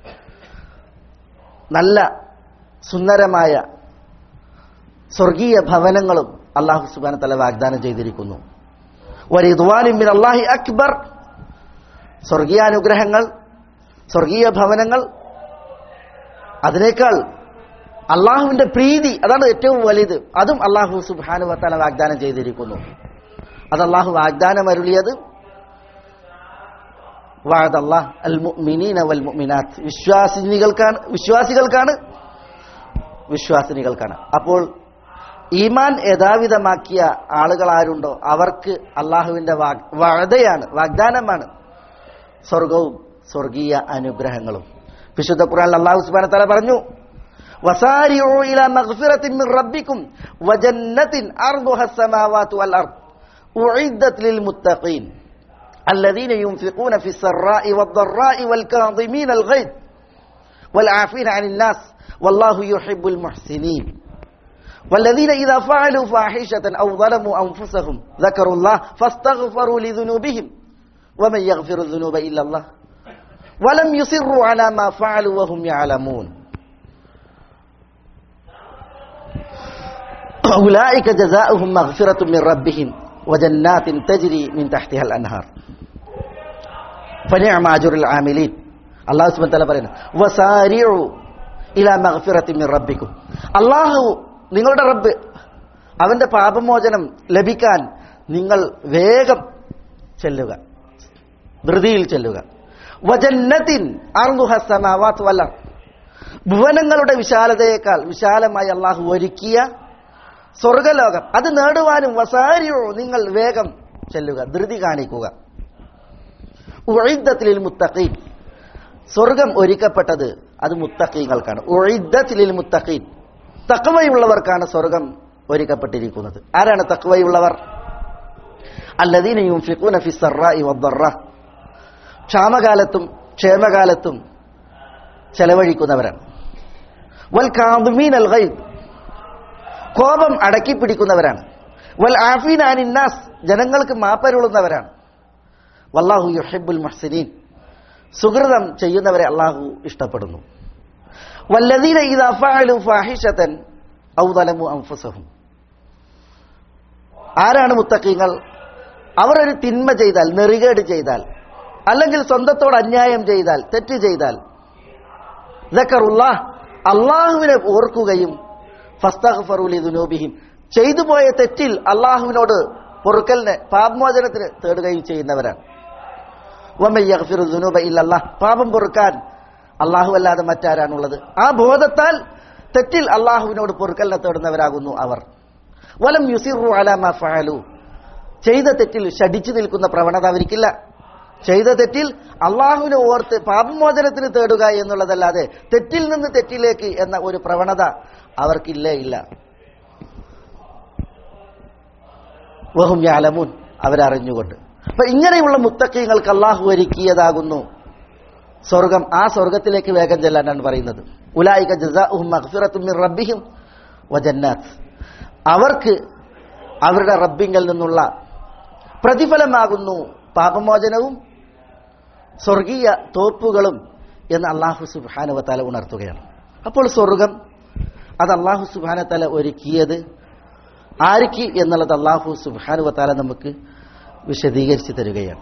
നല്ല സുന്ദരമായ സ്വർഗീയ ഭവനങ്ങളും അള്ളാഹു സുബാന തല വാഗ്ദാനം ചെയ്തിരിക്കുന്നു വരിദ്വാനിമിൻ അള്ളാഹി അക്ബർ സ്വർഗീയാനുഗ്രഹങ്ങൾ സ്വർഗീയ ഭവനങ്ങൾ അതിനേക്കാൾ അള്ളാഹുവിന്റെ പ്രീതി അതാണ് ഏറ്റവും വലുത് അതും അള്ളാഹു സുബാനു വത്താല വാഗ്ദാനം ചെയ്തിരിക്കുന്നു അത് അള്ളാഹു വാഗ്ദാനം അരുളിയത് വിശ്വാസിനികൾക്കാണ് വിശ്വാസികൾക്കാണ് വിശ്വാസിനികൾക്കാണ് അപ്പോൾ ഈമാൻ യഥാവിധമാക്കിയ ആളുകൾ ആരുണ്ടോ അവർക്ക് അള്ളാഹുവിന്റെ വഴതയാണ് വാഗ്ദാനമാണ് സ്വർഗവും സ്വർഗീയ അനുഗ്രഹങ്ങളും വിശുദ്ധ ഖുർആൻ അള്ളാഹു സുബാന തല പറഞ്ഞു وسارعوا إلى مغفرة من ربكم وجنة أرضها السماوات والأرض أعدت للمتقين الذين ينفقون في السراء والضراء والكاظمين الغيظ والعافين عن الناس والله يحب المحسنين والذين إذا فعلوا فاحشة أو ظلموا أنفسهم ذكروا الله فاستغفروا لذنوبهم ومن يغفر الذنوب إلا الله ولم يصروا على ما فعلوا وهم يعلمون أولئك جزاؤهم مغفرة من ربهم وجنات تجري من تحتها الأنهار فنعم أجر العاملين الله سبحانه وتعالى പറയുന്നു وسارعوا إلى مغفرة من ربكم അള്ളാഹു നിങ്ങളുടെ റബ്ബ് അവന്റെ പാപമോചനം ലഭിക്കാൻ നിങ്ങൾ വേഗം ചെല്ലുക ധൃതിയിൽ ചെല്ലുക വജന്നത്തിൻ അർദുഹസമാവാത്ത് വല്ല ഭുവനങ്ങളുടെ വിശാലതയേക്കാൾ വിശാലമായി അള്ളാഹു ഒരുക്കിയ സ്വർഗലോകം അത് നേടുവാനും വസാരിയോ നിങ്ങൾ വേഗം ചെല്ലുക ധൃതി കാണിക്കുക ഉഴിദ്ദത്തിൽ മുത്തഖീൻ സ്വർഗം ഒരുക്കപ്പെട്ടത് അത് മുത്തഖീങ്ങൾക്കാണ് ഒഴിദ്ദത്തിലിൽ മുത്തഖീൻ തക്വയുള്ളവർക്കാണ് സ്വർഗം ഒരുക്കപ്പെട്ടിരിക്കുന്നത് ആരാണ് തക്വയുള്ളവർ അല്ലദീന യുംഫിഖൂന ഫി സർറാഇ വദ്ദറ ക്ഷാമകാലത്തും ക്ഷേമകാലത്തും ചെലവഴിക്കുന്നവരാണ് വൽ കാദുമീൻ അൽ ഗൈബ് കോപം അടക്കി പിടിക്കുന്നവരാണ് വൽ ആഫീൻ അനിന്നാസ് ജനങ്ങൾക്ക് മാപ്പരുളുന്നവരാണ് വല്ലാഹു യുഹിബ്ബുൽ മുഹ്സിനീൻ സുഹൃതം ചെയ്യുന്നവരെ അള്ളാഹു ഇഷ്ടപ്പെടുന്നു വല്ലദീന ഇദാ ഫഅലു ഫാഹിഷതൻ ഔ ദലമു അൻഫുസഹും ആരാണ് മുത്തഖീങ്ങൾ അവർ ഒരു തിന്മ ചെയ്താൽ നെറികേട് ചെയ്താൽ അല്ലെങ്കിൽ സ്വന്തത്തോട് അന്യായം ചെയ്താൽ തെറ്റ് ചെയ്താൽ ദക്കറുല്ലാഹ് അള്ളാഹുവിനെ ഓർക്കുകയും ഫസ്തഗ്ഫറുലി ദുനൂബിഹിം ചെയ്തു പോയ തെറ്റിൽ അള്ളാഹുവിനോട് പൊറുക്കലിന് പാപമോചനത്തിന് തേടുകയും ചെയ്യുന്നവരാണ് വമൻ യഗ്ഫിറു ദുനൂബ ഇല്ലല്ലാഹ് പാപം പൊറുക്കാൻ അള്ളാഹു അല്ലാതെ മറ്റാരാണുള്ളത് ആ ബോധത്താൽ തെറ്റിൽ അള്ളാഹുവിനോട് പൊറുക്കലിനെ തേടുന്നവരാകുന്നു അവർ വലം യുസിറു അലാമ ഫഅലു ചെയ്ത തെറ്റിൽ ഷടിച്ചു നിൽക്കുന്ന പ്രവണത അവർക്കില്ല ചെയ്ത തെറ്റിൽ അള്ളാഹുവിനെ ഓർത്ത് പാപമോചനത്തിന് തേടുക എന്നുള്ളതല്ലാതെ തെറ്റിൽ നിന്ന് തെറ്റിലേക്ക് എന്ന ഒരു പ്രവണത അവർക്കില്ലേ ഇല്ല വഹും യാലമൂൻ അവരറിഞ്ഞുകൊണ്ട് അപ്പൊ ഇങ്ങനെയുള്ള മുത്തക്കീങ്ങൾക്ക് അള്ളാഹു ഒരുക്കിയതാകുന്നു സ്വർഗം ആ സ്വർഗത്തിലേക്ക് വേഗം ചെല്ലാനാണ് പറയുന്നത് ഉലായിക ജസാഉഹും മഗ്ഫിറത്തും മിർ റബ്ബിഹിം വജന്നാത്ത് അവർക്ക് അവരുടെ റബ്ബിങ്കിൽ നിന്നുള്ള പ്രതിഫലമാകുന്നു പാപമോചനവും സ്വർഗീയ തോപ്പുകളും എന്ന് അള്ളാഹു സുബാനുവത്താല ഉണർത്തുകയാണ് അപ്പോൾ സ്വർഗം അത് അള്ളാഹു സുബാനത്താല ഒരുക്കിയത് ആർക്ക് എന്നുള്ളത് അള്ളാഹു സുബാനുവത്താല നമുക്ക് വിശദീകരിച്ച് തരികയാണ്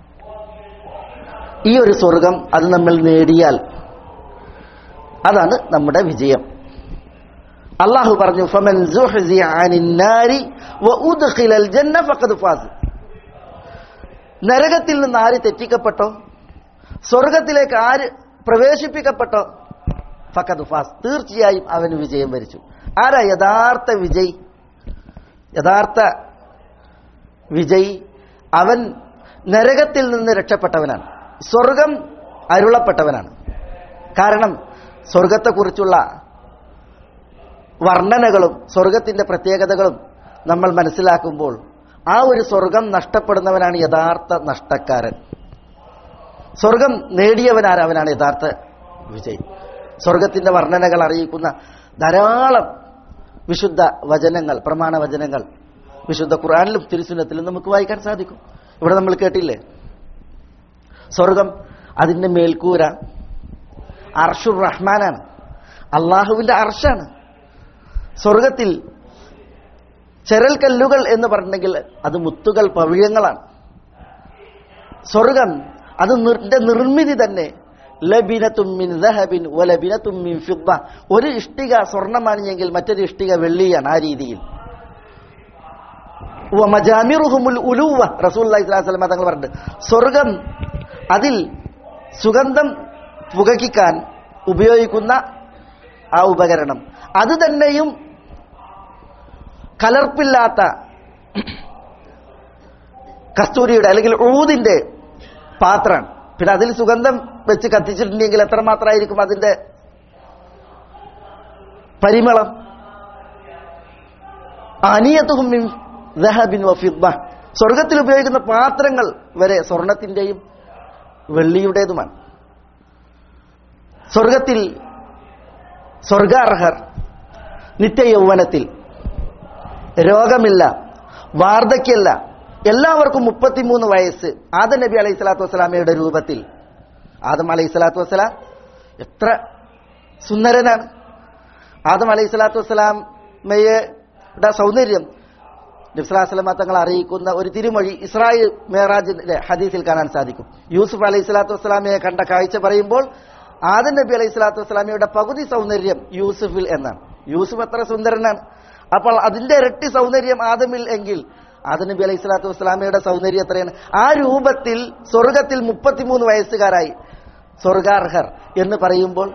ഈ ഒരു സ്വർഗം അത് നമ്മൾ നേടിയാൽ അതാണ് നമ്മുടെ വിജയം അള്ളാഹു പറഞ്ഞു ഫമൻ സുഹ്സിയ അനിൻ നാരി വഉദ്ഖിലൽ ജന്ന ഫഖദ് ഫാസ് നരകത്തിൽ നിന്ന് ആര് തെറ്റിക്കപ്പെട്ടോ സ്വർഗത്തിലേക്ക് ആര് പ്രവേശിപ്പിക്കപ്പെട്ടോ ഫഖദ് ഫാസ് തീർച്ചയായും അവന് വിജയം വരിച്ചു ആരാ യഥാർത്ഥ വിജയ് യഥാർത്ഥ വിജയ് അവൻ നരകത്തിൽ നിന്ന് രക്ഷപ്പെട്ടവനാണ് സ്വർഗം അരുളപ്പെട്ടവനാണ് കാരണം സ്വർഗത്തെക്കുറിച്ചുള്ള വർണ്ണനകളും സ്വർഗത്തിന്റെ പ്രത്യേകതകളും നമ്മൾ മനസ്സിലാക്കുമ്പോൾ ആ ഒരു സ്വർഗം നഷ്ടപ്പെടുന്നവനാണ് യഥാർത്ഥ നഷ്ടക്കാരൻ സ്വർഗം നേടിയവനാണ് അവനാണ് യഥാർത്ഥ വിജയ് സ്വർഗത്തിന്റെ വർണ്ണനകൾ അറിയിക്കുന്ന ധാരാളം വിശുദ്ധ വചനങ്ങൾ പ്രമാണ വചനങ്ങൾ വിശുദ്ധ ഖുറാനിലും തിരുസുന്നത്തിലും നമുക്ക് വായിക്കാൻ സാധിക്കും ഇവിടെ നമ്മൾ കേട്ടില്ലേ സ്വർഗം അതിന്റെ മേൽക്കൂര അർഷുർ റഹ്മാനാണ് അള്ളാഹുവിന്റെ അർഷാണ് സ്വർഗത്തിൽ ചെരൽ കല്ലുകൾ എന്ന് പറഞ്ഞെങ്കിൽ അത് മുത്തുകൾ പവിഴങ്ങളാണ് സ്വർഗം അത് നിർ- നിർമ്മിതി തന്നെ ലബിനത്തുമ്മിൻ ദഹബിൻ ഒലബിനത്തുമ്മിൻ ഫിദ്ദ ഒരു ഇഷ്ടിക സ്വർണ്ണമാണെങ്കിൽ മറ്റൊരു ഇഷ്ടിക വെള്ളിയാണ് ആ രീതിയിൽ മജാമിറുഹുമുൽ ഉലൂവ റസൂല്ലി സ്വലാസ്ലമ തങ്ങൾ പറഞ്ഞിട്ട് സ്വർഗം അതിൽ സുഗന്ധം പുകയ്ക്കാൻ ഉപയോഗിക്കുന്ന ആ ഉപകരണം അത് തന്നെയും കലർപ്പില്ലാത്ത കസ്തൂരിയുടെ അല്ലെങ്കിൽ ഊതിന്റെ പാത്രം പിന്നെ അതിൽ സുഗന്ധം വെച്ച് കത്തിച്ചിട്ടുണ്ടെങ്കിൽ എത്രമാത്രമായിരിക്കും അതിന്റെ പരിമളം അനിയത്തുഹും മിൻ ദഹബിൻ വഫിദ്ദ സ്വർഗത്തിൽ ഉപയോഗിക്കുന്ന പാത്രങ്ങൾ വരെ സ്വർണത്തിന്റെയും വെള്ളിയുടേതുമാണ് സ്വർഗത്തിൽ സ്വർഗാർഹർ നിത്യയൗവനത്തിൽ രോഗമില്ല വാർദ്ധക്യല്ല എല്ലാവർക്കും മുപ്പത്തിമൂന്ന് വയസ്സ് ആദം നബി അലൈഹി സ്വലാത്തു വസ്സലാമയുടെ രൂപത്തിൽ ആദം അലൈഹി സ്വലാത്തു വസ്സലാം എത്ര സുന്ദരനാണ് ആദം അലൈഹി സ്വലാത്തു വസ്സലാമയുടെ സൗന്ദര്യം നബ്സലാസ്ലമ തങ്ങൾ അറിയിക്കുന്ന ഒരു തിരുമൊഴി ഇസ്രായേൽ മേറാജിന്റെ ഹദീസിൽ കാണാൻ സാധിക്കും യൂസുഫ് അലൈഹി സ്വലാത്തു വസ്സലാമയെ കണ്ട കാഴ്ച പറയുമ്പോൾ ആദം നബി അലൈഹി സ്വലാത്തു വസ്സലാമയുടെ പകുതി സൗന്ദര്യം യൂസുഫിൽ എന്നാണ് യൂസുഫ് എത്ര സുന്ദരനാണ് അപ്പോൾ അതിന്റെ ഇരട്ടി സൗന്ദര്യം ആദമിൽ എങ്കിൽ ആദം നബി അലൈഹി സ്വലാത്തു വസ്സലാമയുടെ സൗന്ദര്യം എത്രയാണ് ആ രൂപത്തിൽ സ്വർഗത്തിൽ മുപ്പത്തിമൂന്ന് വയസ്സുകാരായി സ്വർഗാർഹർ എന്ന് പറയുമ്പോൾ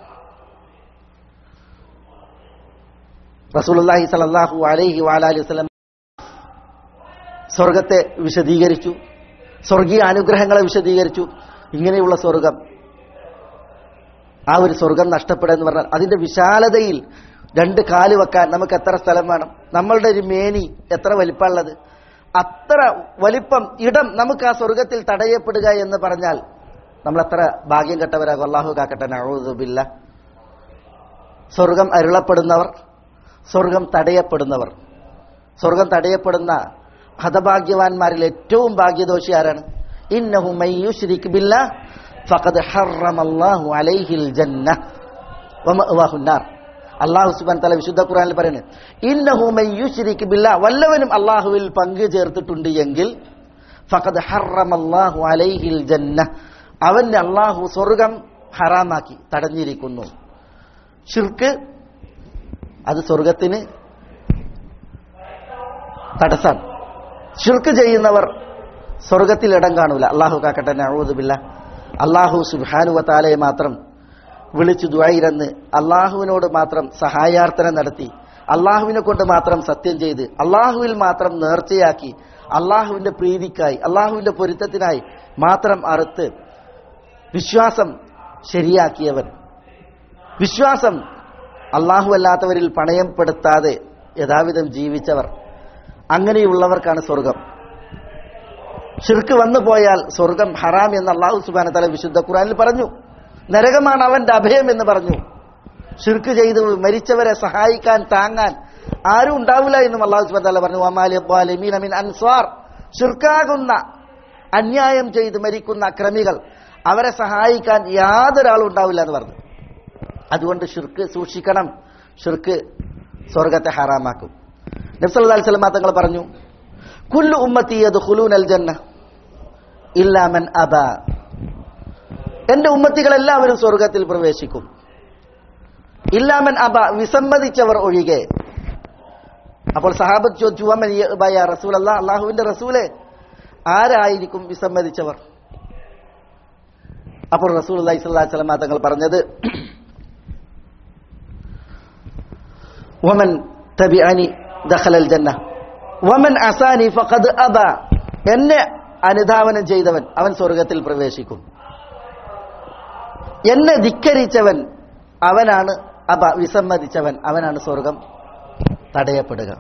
റസൂലുള്ളാഹി സ്വല്ലല്ലാഹു അലൈഹി വഅലൈഹി വസല്ലം സ്വർഗത്തെ വിശദീകരിച്ചു സ്വർഗീയ അനുഗ്രഹങ്ങളെ വിശദീകരിച്ചു ഇങ്ങനെയുള്ള സ്വർഗം ആ ഒരു സ്വർഗം നഷ്ടപ്പെടുക എന്ന് പറഞ്ഞാൽ അതിന്റെ വിശാലതയിൽ രണ്ട് കാല് വെക്കാൻ നമുക്ക് എത്ര സ്ഥലം വേണം നമ്മളുടെ ഒരു മേനി എത്ര വലിപ്പമുള്ളത് അത്ര വലിപ്പം ഇടം നമുക്ക് ആ സ്വർഗത്തിൽ തടയപ്പെടുക എന്ന് പറഞ്ഞാൽ നമ്മൾ എത്ര ഭാഗ്യം കെട്ടവരാകും അള്ളാഹു കാക്കട്ടെ നഴുതുബില്ല സ്വർഗം അരുളപ്പെടുന്നവർ സ്വർഗം തടയപ്പെടുന്നവർ സ്വർഗം തടയപ്പെടുന്ന ഹതഭാഗ്യവാന്മാരിൽ ഏറ്റവും ഭാഗ്യദോഷി ആരാണ് ഇന്നഹു മയ്യുശ്രിക് ബില്ല ഫഖദ് ഹറമല്ലാഹു അലൈഹിൽ ജന്ന വമഅവാഹു നാർ അള്ളാഹു സുബാൻ തല വിശുദ്ധ ഖുറാനിൽ പറയുന്നത് ഇന്നഹു മയ്യുശ്രിക് ബില്ല വല്ലവനും അള്ളാഹുവിൽ പങ്കു ചേർത്തിട്ടുണ്ട് എങ്കിൽ ഫഖദ് ഹറമല്ലാഹു അലൈഹിൽ ജന്ന അവന് അള്ളാഹു സ്വർഗം ഹറാമാക്കി തടഞ്ഞിരിക്കുന്നു ഷിർക്ക് അത് സ്വർഗത്തിന് തടസ്സാണ് ഷിർക്ക് ചെയ്യുന്നവർ സ്വർഗത്തിൽ ഇടം കാണൂല അള്ളാഹു കാക്കട്ടെ നഴൂതുബില്ല അള്ളാഹു സുബാനുവ താലയെ മാത്രം വിളിച്ചു ദ്വായിരന്ന് അള്ളാഹുവിനോട് മാത്രം സഹായാർത്ഥന നടത്തി അള്ളാഹുവിനെ കൊണ്ട് മാത്രം സത്യം ചെയ്ത് അള്ളാഹുവിൽ മാത്രം നേർച്ചയാക്കി അള്ളാഹുവിന്റെ പ്രീതിക്കായി അള്ളാഹുവിന്റെ പൊരുത്തത്തിനായി മാത്രം അറുത്ത് വിശ്വാസം ശരിയാക്കിയവൻ വിശ്വാസം അള്ളാഹു അല്ലാത്തവരിൽ പണയപ്പെടുത്താതെ യഥാവിധം ജീവിച്ചവർ അങ്ങനെയുള്ളവർക്കാണ് സ്വർഗം ഷിർക്ക് വന്നു പോയാൽ സ്വർഗം ഹറാം എന്ന് അള്ളാഹു സുബാന തല വിശുദ്ധ ഖുറാനിൽ പറഞ്ഞു നരകമാണ് അവന്റെ അഭയം എന്ന് പറഞ്ഞു ഷിർക്ക് ചെയ്ത് മരിച്ചവരെ സഹായിക്കാൻ താങ്ങാൻ ആരും ഉണ്ടാവില്ല എന്നും അള്ളാഹു സുബാൻ തല പറഞ്ഞു അമാലിമീൻ അമീൻ അൻസ്വാർ ഷിർക്കാകുന്ന അന്യായം ചെയ്ത് മരിക്കുന്ന അക്രമികൾ അവരെ സഹായിക്കാൻ യാതൊരാളും ഉണ്ടാവില്ല എന്ന് പറഞ്ഞു അതുകൊണ്ട് ഷിർക്ക് സൂക്ഷിക്കണം ഷിർക്ക് സ്വർഗത്തെ ഹറാമാക്കും നബ്സല്ലാ സ്വലമാ തങ്ങൾ പറഞ്ഞു കുല്ലു ഉമ്മത്തി യദ്ഖുലൂന അൽ ജന്ന ഇല്ലാ മൻ അബ എന്റെ ഉമ്മത്തികൾ എല്ലാവരും സ്വർഗത്തിൽ പ്രവേശിക്കും ഇല്ലാമൻ അബ വിസമ്മതിച്ചവർ ഒഴികെ അപ്പോൾ സഹാബത്ത് ചോദിച്ചു "വമൻ യഅബ യാ റസൂൽ അല്ലാ അള്ളാഹുവിന്റെ റസൂലെ ആരായിരിക്കും വിസമ്മതിച്ചവർ അപ്പോൾ റസൂൽ അള്ളാഹി സ്വല്ലല്ലാഹു അലൈഹി വസല്ലം തങ്ങൾ പറഞ്ഞത് വമൻ തബിഅനി ദഖലൽ ജന്ന വമൻ അസാനി ഫഖദ് അബ എന്നെ അനുധാവനം ചെയ്തവൻ അവൻ സ്വർഗത്തിൽ പ്രവേശിക്കും എന്നെ ധിക്കരിച്ചവൻ അവനാണ് അബ വിസമ്മതിച്ചവൻ അവനാണ് സ്വർഗം തടയപ്പെടുക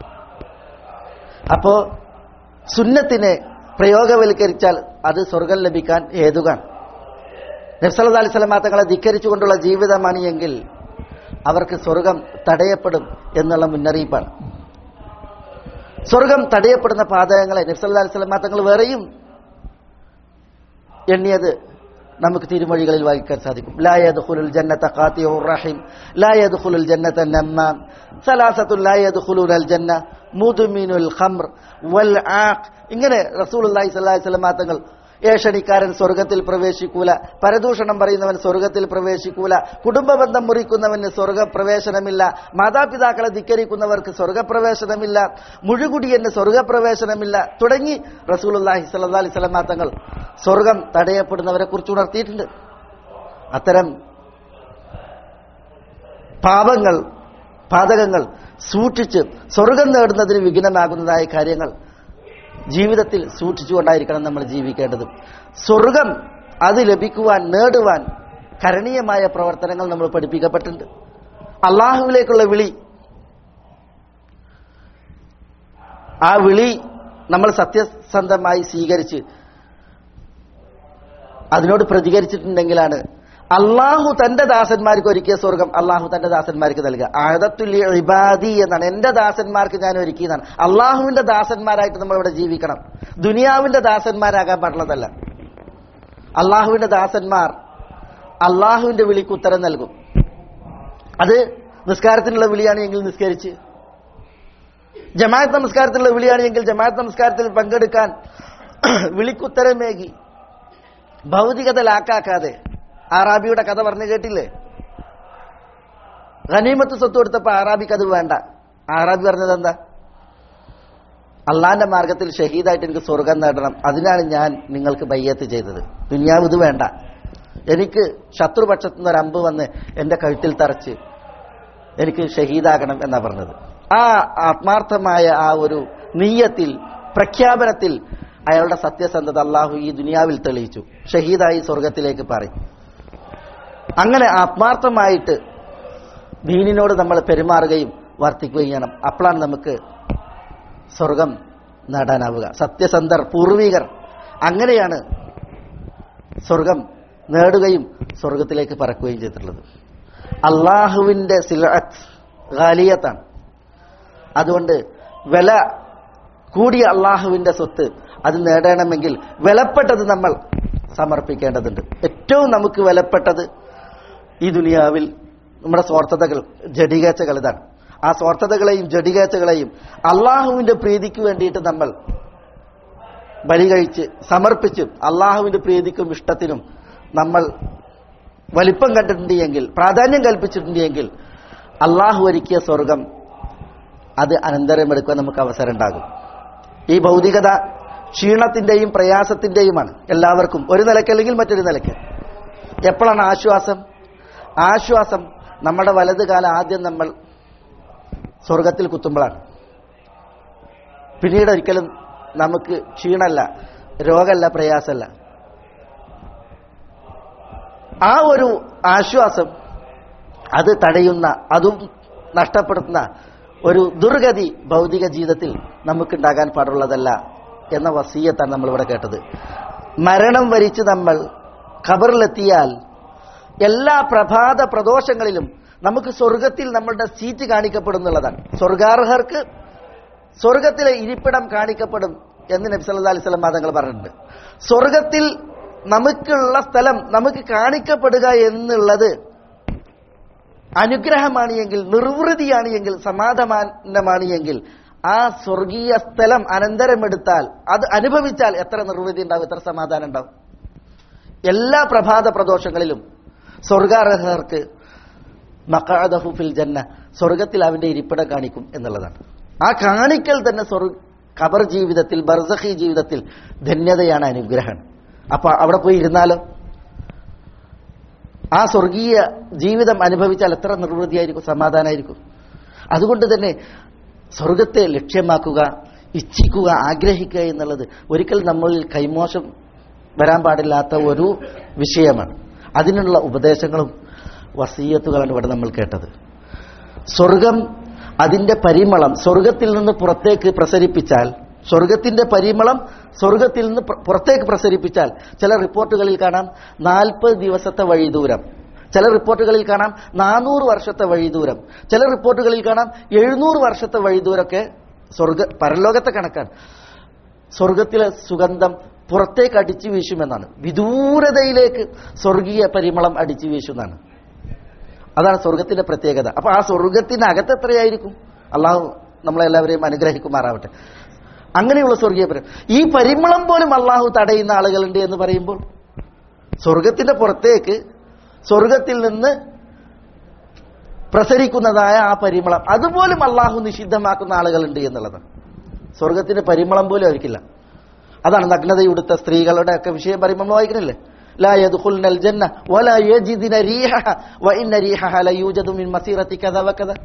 അപ്പോ സുന്നത്തിനെ പ്രയോഗവൽക്കരിച്ചാൽ അത് സ്വർഗം ലഭിക്കാൻ ഏതുകാണ് നബ്സല്ലാ അലൈഹി സ്വലമാ തങ്ങളെ ധിക്കരിച്ചുകൊണ്ടുള്ള ജീവിതമാണ് എങ്കിൽ അവർക്ക് സ്വർഗം തടയപ്പെടും എന്നുള്ള മുന്നറിയിപ്പാണ് സ്വർഗം തടയപ്പെടുന്ന പാതകങ്ങളെ നബ്സല്ലാ അലൈഹി സ്വലമാ തങ്ങൾ വേറെയും എണ്ണിയത് നമുക്ക് തിരുമൊഴികളിൽ വായിക്കാൻ സാധിക്കും ലാ യദ്ഖുലുൽ ജന്നത ഖാതിഉർ റഹിം ലാ യദ്ഖുലുൽ ജന്നത നമ്മാം സലാസത്തുൽ ലാ യദ്ഖുലുൽ ജന്ന മുദ്മിനുൽ ഖംർ വൽ ആഖ് ഇങ്ങനെ റസൂലുള്ളാഹി സ്വല്ലല്ലാഹി അലൈഹി വസല്ലം തങ്ങൾ ഏഷണിക്കാരൻ സ്വർഗത്തിൽ പ്രവേശിക്കൂല പരദൂഷണം പറയുന്നവൻ സ്വർഗത്തിൽ പ്രവേശിക്കൂല കുടുംബബന്ധം മുറിക്കുന്നവന് സ്വർഗപ്രവേശനമില്ല മാതാപിതാക്കളെ ധിക്കരിക്കുന്നവർക്ക് സ്വർഗപ്രവേശനമില്ല മുഴുകുടിയന് സ്വർഗപ്രവേശനമില്ല തുടങ്ങി റസൂലുള്ളാഹി സ്വല്ലല്ലാഹി അലൈഹി വസല്ലം തങ്ങൾ സ്വർഗം തടയപ്പെടുന്നവരെ കുറിച്ച് ഉണർത്തിയിട്ടുണ്ട് അത്തരം പാപങ്ങൾ പാതകങ്ങൾ സൂക്ഷിച്ച് സ്വർഗം നേടുന്നതിന് വിഘ്നമാകുന്നതായ കാര്യങ്ങൾ ജീവിതത്തിൽ സൂക്ഷിച്ചുകൊണ്ടായിരിക്കണം നമ്മൾ ജീവിക്കേണ്ടത് സ്വർഗം അത് ലഭിക്കുവാൻ നേടുവാൻ കരണീയമായ പ്രവർത്തനങ്ങൾ നമ്മൾ പഠിപ്പിക്കപ്പെട്ടിട്ടുണ്ട് അള്ളാഹുവിലേക്കുള്ള വിളി ആ വിളി നമ്മൾ സത്യസന്ധമായി സ്വീകരിച്ച് അതിനോട് പ്രതികരിച്ചിട്ടുണ്ടെങ്കിലാണ് അള്ളാഹു തന്റെ ദാസന്മാർക്ക് ഒരുക്കിയ സ്വർഗം അള്ളാഹു തന്റെ ദാസന്മാർക്ക് നൽകുക ആദത്തുല്യ ഇബാദി എന്നാണ് എന്റെ ദാസന്മാർക്ക് ഞാൻ ഒരുക്കിയതാണ് അള്ളാഹുവിന്റെ ദാസന്മാരായിട്ട് നമ്മൾ ഇവിടെ ജീവിക്കണം ദുനിയാവിന്റെ ദാസന്മാരാകാൻ പാടുള്ളതല്ല അള്ളാഹുവിന്റെ ദാസന്മാർ അള്ളാഹുവിന്റെ വിളിക്ക് ഉത്തരം നൽകും അത് നിസ്കാരത്തിനുള്ള വിളിയാണ് എങ്കിൽ നിസ്കരിച്ച് ജമാഅത്ത് നമസ്കാരത്തിലുള്ള വിളിയാണ് എങ്കിൽ ജമാഅത്ത് നമസ്കാരത്തിൽ പങ്കെടുക്കാൻ വിളിക്കുത്തരമേകി ഭൗതികത ലാക്കാക്കാതെ ആറാബിയുടെ കഥ പറഞ്ഞു കേട്ടില്ലേ ഖനീമത്ത് സ്വത്ത് കൊടുത്തപ്പോ ആറാബിക്ക് അത് വേണ്ട ആറാബി പറഞ്ഞത് എന്താ അള്ളാന്റെ മാർഗത്തിൽ ഷഹീദായിട്ട് എനിക്ക് സ്വർഗം നേടണം അതിനാണ് ഞാൻ നിങ്ങൾക്ക് ബയ്യത്ത് ചെയ്തത് ദുനിയാവ് ഇത് വേണ്ട എനിക്ക് ശത്രുപക്ഷത്തു നിന്ന് ഒരു അമ്പ് വന്ന് എന്റെ കഴുത്തിൽ തറച്ച് എനിക്ക് ഷഹീദാകണം എന്നാ പറഞ്ഞത് ആ ആത്മാർത്ഥമായ ആ ഒരു നീയത്തിൽ പ്രഖ്യാപനത്തിൽ അയാളുടെ സത്യസന്ധത അള്ളാഹു ഈ ദുനിയാവിൽ തെളിയിച്ചു ഷഹീദായി സ്വർഗത്തിലേക്ക് പറയും അങ്ങനെ ആത്മാർത്ഥമായിട്ട് ദീനിനോട് നമ്മൾ പെരുമാറുകയും വർത്തിക്കുകയും ചെയ്യണം അപ്പോഴാണ് നമുക്ക് സ്വർഗം നേടാനാവുക സത്യസന്ധർ പൂർവികർ അങ്ങനെയാണ് സ്വർഗം നേടുകയും സ്വർഗത്തിലേക്ക് പറക്കുകയും ചെയ്തിട്ടുള്ളത് അള്ളാഹുവിന്റെ സിലഅത്ത് ഗാലിയത്താണ് അതുകൊണ്ട് വില കൂടിയ അള്ളാഹുവിന്റെ സ്വത്ത് അത് നേടണമെങ്കിൽ വിലപ്പെട്ടത് നമ്മൾ സമർപ്പിക്കേണ്ടതുണ്ട് ഏറ്റവും നമുക്ക് വിലപ്പെട്ടത് ഈ ദുനിയാവിൽ നമ്മുടെ സ്വാർത്ഥതകൾ ജഡികേച്ചകൾ ഇതാണ് ആ സ്വാർത്ഥതകളെയും ജഡികേച്ചകളെയും അള്ളാഹുവിന്റെ പ്രീതിക്ക് വേണ്ടിയിട്ട് നമ്മൾ ബലി കഴിച്ച് സമർപ്പിച്ച് അള്ളാഹുവിന്റെ പ്രീതിക്കും ഇഷ്ടത്തിനും നമ്മൾ വലിപ്പം കണ്ടിട്ടുണ്ട് എങ്കിൽ പ്രാധാന്യം കൽപ്പിച്ചിട്ടുണ്ട് എങ്കിൽ അള്ളാഹു ഒരുക്കിയ സ്വർഗം അത് അനന്തരമെടുക്കാൻ നമുക്ക് അവസരം ഉണ്ടാകും ഈ ഭൗതികത ക്ഷീണത്തിന്റെയും പ്രയാസത്തിന്റെയുമാണ് എല്ലാവർക്കും ഒരു നിലയ്ക്ക് അല്ലെങ്കിൽ മറ്റൊരു നിലയ്ക്ക് എപ്പോഴാണ് ആശ്വാസം ആശ്വാസം നമ്മുടെ വലത് കാലം ആദ്യം നമ്മൾ സ്വർഗത്തിൽ കുത്തുമ്പോഴാണ് പിന്നീട് ഒരിക്കലും നമുക്ക് ക്ഷീണമല്ല രോഗമല്ല പ്രയാസമല്ല ആ ഒരു ആശ്വാസം അത് തടയുന്ന അതും നഷ്ടപ്പെടുത്തുന്ന ഒരു ദുർഗതി ഭൗതിക ജീവിതത്തിൽ നമുക്കുണ്ടാകാൻ പാടുള്ളതല്ല എന്ന വസീയത്താണ് നമ്മളിവിടെ കേട്ടത് മരണം വരിച്ച് നമ്മൾ ഖബറിലെത്തിയാൽ എല്ലാ പ്രഭാത പ്രദോഷങ്ങളിലും നമുക്ക് സ്വർഗത്തിൽ നമ്മളുടെ സീറ്റ് കാണിക്കപ്പെടുന്നുള്ളതാണ് സ്വർഗാർഹർക്ക് സ്വർഗത്തിലെ ഇരിപ്പിടം കാണിക്കപ്പെടും എന്ന് നബി സല്ലല്ലാഹു അലൈഹി വസല്ലം തങ്ങൾ പറഞ്ഞിട്ടുണ്ട് സ്വർഗത്തിൽ നമുക്കുള്ള സ്ഥലം നമുക്ക് കാണിക്കപ്പെടുക എന്നുള്ളത് അനുഗ്രഹമാണ് എങ്കിൽ നിർവൃതിയാണ് എങ്കിൽ സമാധാനമാണ് എങ്കിൽ ആ സ്വർഗീയ സ്ഥലം അനന്തരമെടുത്താൽ അത് അനുഭവിച്ചാൽ എത്ര നിർവൃതി ഉണ്ടാവും എത്ര സമാധാനം ഉണ്ടാവും എല്ലാ പ്രഭാത പ്രദോഷങ്ങളിലും സ്വർഗാർഹർക്ക് മക്കാദഹു ഫിൽ ജന്ന സ്വർഗത്തിൽ അവന്റെ ഇരിപ്പിടം കാണിക്കും എന്നുള്ളതാണ് ആ കാണിക്കൽ തന്നെ സ്വർഗ ഖബർ ജീവിതത്തിൽ ബർസഖി ജീവിതത്തിൽ ധന്യതയാണ് അനുഗ്രഹം അപ്പൊ അവിടെ പോയി ഇരുന്നാലോ ആ സ്വർഗീയ ജീവിതം അനുഭവിച്ചാൽ എത്ര നിർവൃതിയായിരിക്കും സമാധാനമായിരിക്കും അതുകൊണ്ട് തന്നെ സ്വർഗത്തെ ലക്ഷ്യമാക്കുക ഇച്ഛിക്കുക ആഗ്രഹിക്കുക എന്നുള്ളത് ഒരിക്കൽ നമ്മളിൽ കൈമോശം വരാൻ പാടില്ലാത്ത ഒരു വിഷയമാണ് അതിനുള്ള ഉപദേശങ്ങളും വസീയത്തുകളാണ് ഇവിടെ നമ്മൾ കേട്ടത് സ്വർഗം അതിന്റെ പരിമളം സ്വർഗത്തിൽ നിന്ന് പുറത്തേക്ക് പ്രസരിപ്പിച്ചാൽ സ്വർഗത്തിന്റെ പരിമളം സ്വർഗത്തിൽ നിന്ന് പ്ര- പുറത്തേക്ക് പ്രസരിപ്പിച്ചാൽ ചില റിപ്പോർട്ടുകളിൽ കാണാം നാൽപ്പത് ദിവസത്തെ വഴി ദൂരം ചില റിപ്പോർട്ടുകളിൽ കാണാം നാനൂറ് വർഷത്തെ വഴി ദൂരം ചില റിപ്പോർട്ടുകളിൽ കാണാം എഴുന്നൂറ് വർഷത്തെ വഴി ദൂരമൊക്കെ സ്വർഗ പരലോകത്തെ കണക്കാണ് സ്വർഗത്തിലെ സുഗന്ധം പുറത്തേക്ക് അടിച്ചു വീശുമെന്നാണ് വിദൂരതയിലേക്ക് സ്വർഗീയ പരിമളം അടിച്ചു വീശുന്നതാണ് അതാണ് സ്വർഗത്തിന്റെ പ്രത്യേകത അപ്പൊ ആ സ്വർഗത്തിന്റെ അകത്ത് എത്രയായിരിക്കും അള്ളാഹു നമ്മളെല്ലാവരെയും അനുഗ്രഹിക്കുമാറാവട്ടെ അങ്ങനെയുള്ള സ്വർഗീയ പരി ഈ പരിമളം പോലും അള്ളാഹു തടയുന്ന ആളുകളുണ്ട് എന്ന് പറയുമ്പോൾ സ്വർഗത്തിന്റെ പുറത്തേക്ക് സ്വർഗത്തിൽ നിന്ന് പ്രസരിക്കുന്നതായ ആ പരിമളം അതുപോലും അള്ളാഹു നിഷിദ്ധമാക്കുന്ന ആളുകളുണ്ട് എന്നുള്ളതാണ് സ്വർഗത്തിന്റെ പരിമളം പോലും അവർക്കില്ല അതാണ് നഗ്നതയുടുത്ത സ്ത്രീകളുടെ ഒക്കെ വിഷയം പറയുമ്പോൾ നമ്മൾ വായിക്കുന്നില്ലേ لا يدخلن الجنة ولا يجدن ريحها وإن ريحها ليوجد من مسيرة كذا وكذا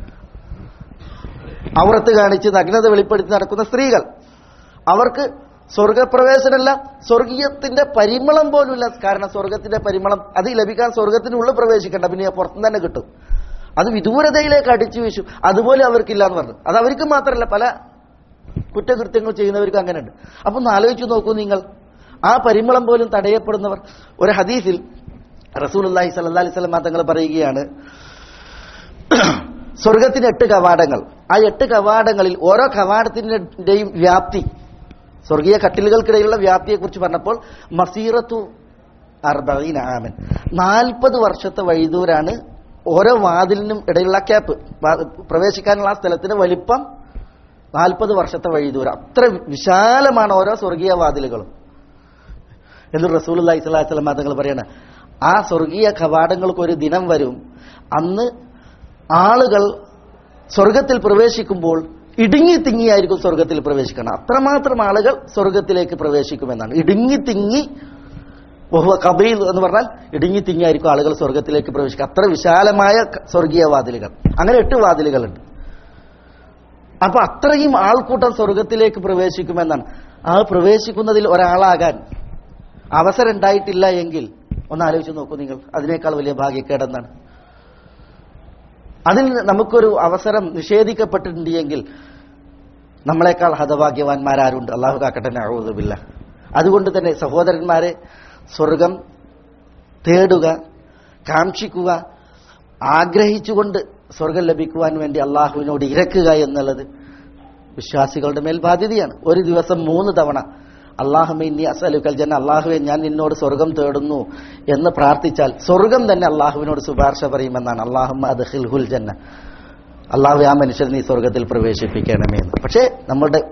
ഔറത്ത് കാണിച്ച് നഗ്നത വെളിപ്പെടുത്തി നടക്കുന്ന സ്ത്രീകൾ അവർക്ക് സ്വർഗപ്രവേശനമല്ല സ്വർഗീയത്തിന്റെ പരിമളം പോലുമില്ല കാരണം സ്വർഗത്തിന്റെ പരിമളം അത് ലഭിക്കാൻ സ്വർഗത്തിനുള്ളിൽ പ്രവേശിക്കണ്ട പിന്നെ പുറത്തുനിന്ന് തന്നെ കിട്ടും അത് വിദൂരതയിലേക്ക് അടിച്ചു വീശും അതുപോലെ അവർക്കില്ല എന്ന് പറഞ്ഞു അത് അവർക്ക് മാത്രമല്ല പല കുറ്റകൃത്യങ്ങൾ ചെയ്യുന്നവർക്ക് അങ്ങനെയുണ്ട് അപ്പൊ ഒന്ന് ആലോചിച്ച് നോക്കൂ നിങ്ങൾ ആ പരിമളം പോലും തടയപ്പെടുന്നവർ ഒരു ഹദീസിൽ റസൂൽ അള്ളാഹി സല്ലാ അലൈഹി സ്വലം തങ്ങൾ പറയുകയാണ് സ്വർഗത്തിന് എട്ട് കവാടങ്ങൾ ആ എട്ട് കവാടങ്ങളിൽ ഓരോ കവാടത്തിന്റെയും വ്യാപ്തി സ്വർഗീയ കട്ടിലുകൾക്കിടയിലുള്ള വ്യാപ്തിയെക്കുറിച്ച് പറഞ്ഞപ്പോൾ മസീറത്തു അർബീൻ ആമൻ നാൽപ്പത് വർഷത്തെ വഴിദൂരാണ് ഓരോ വാതിലിനും ഇടയിലുള്ള ക്യാപ്പ് വാ- പ്രവേശിക്കാനുള്ള ആ സ്ഥലത്തിന്റെ വലിപ്പം നാൽപ്പത് വർഷത്തെ വഴിദൂരം അത്ര വിശാലമാണ് ഓരോ സ്വർഗീയ വാതിലുകളും എന്ന് റസൂൽ അള്ളഹി സ്വലാഹി സ്വലം തങ്ങൾ പറയണ ആ സ്വർഗീയ കവാടങ്ങൾക്ക് ഒരു ദിനം വരും അന്ന് ആളുകൾ സ്വർഗത്തിൽ പ്രവേശിക്കുമ്പോൾ ഇടുങ്ങി തിങ്ങിയായിരിക്കും സ്വർഗത്തിൽ പ്രവേശിക്കണം അത്രമാത്രം ആളുകൾ സ്വർഗത്തിലേക്ക് പ്രവേശിക്കുമെന്നാണ് ഇടുങ്ങി തിങ്ങി ബഹുവ കബീൽ എന്ന് പറഞ്ഞാൽ ഇടുങ്ങി തിങ്ങിയായിരിക്കും ആളുകൾ സ്വർഗത്തിലേക്ക് പ്രവേശിക്കുക അത്ര വിശാലമായ ക- സ്വർഗീയ വാതിലുകൾ അങ്ങനെ എട്ട് വാതിലുകളുണ്ട് അപ്പൊ അത്രയും ആൾക്കൂട്ടം സ്വർഗത്തിലേക്ക് പ്രവേശിക്കുമെന്നാണ് ആ പ്രവേശിക്കുന്നതിൽ ഒരാളാകാൻ അവസരം ഉണ്ടായിട്ടില്ല എങ്കിൽ ഒന്ന് ആലോചിച്ച് നോക്കൂ നിങ്ങൾ അതിനേക്കാൾ വലിയ ഭാഗ്യക്കേടെന്നാണ് അതിൽ നമുക്കൊരു അവസരം നിഷേധിക്കപ്പെട്ടിട്ടുണ്ട് എങ്കിൽ നമ്മളെക്കാൾ ഹതഭാഗ്യവാന്മാരാരുണ്ട് അള്ളാഹു കാക്കട്ടെ അഴുതുമില്ല അതുകൊണ്ട് തന്നെ സഹോദരന്മാരെ സ്വർഗം തേടുക കാക്ഷിക്കുക ആഗ്രഹിച്ചുകൊണ്ട് സ്വർഗം ലഭിക്കുവാൻ വേണ്ടി അള്ളാഹുവിനോട് ഇരക്കുക എന്നുള്ളത് വിശ്വാസികളുടെ മേൽ ബാധ്യതയാണ് ഒരു ദിവസം മൂന്ന് തവണ അള്ളാഹുമെ നീ അസലുക്കൽ ജന അള്ളാഹുവെ ഞാൻ നിന്നോട് സ്വർഗം തേടുന്നു എന്ന് പ്രാർത്ഥിച്ചാൽ സ്വർഗം തന്നെ അള്ളാഹുവിനോട് ശുപാർശ പറയുമെന്നാണ് അള്ളാഹുമ്മ അദ്ഖിൽ ഹുൽ ജന്ന അള്ളാഹു ആ മനുഷ്യനെ നീ സ്വർഗത്തിൽ പ്രവേശിപ്പിക്കണമേ എന്ന് പക്ഷേ നമ്മളുടെ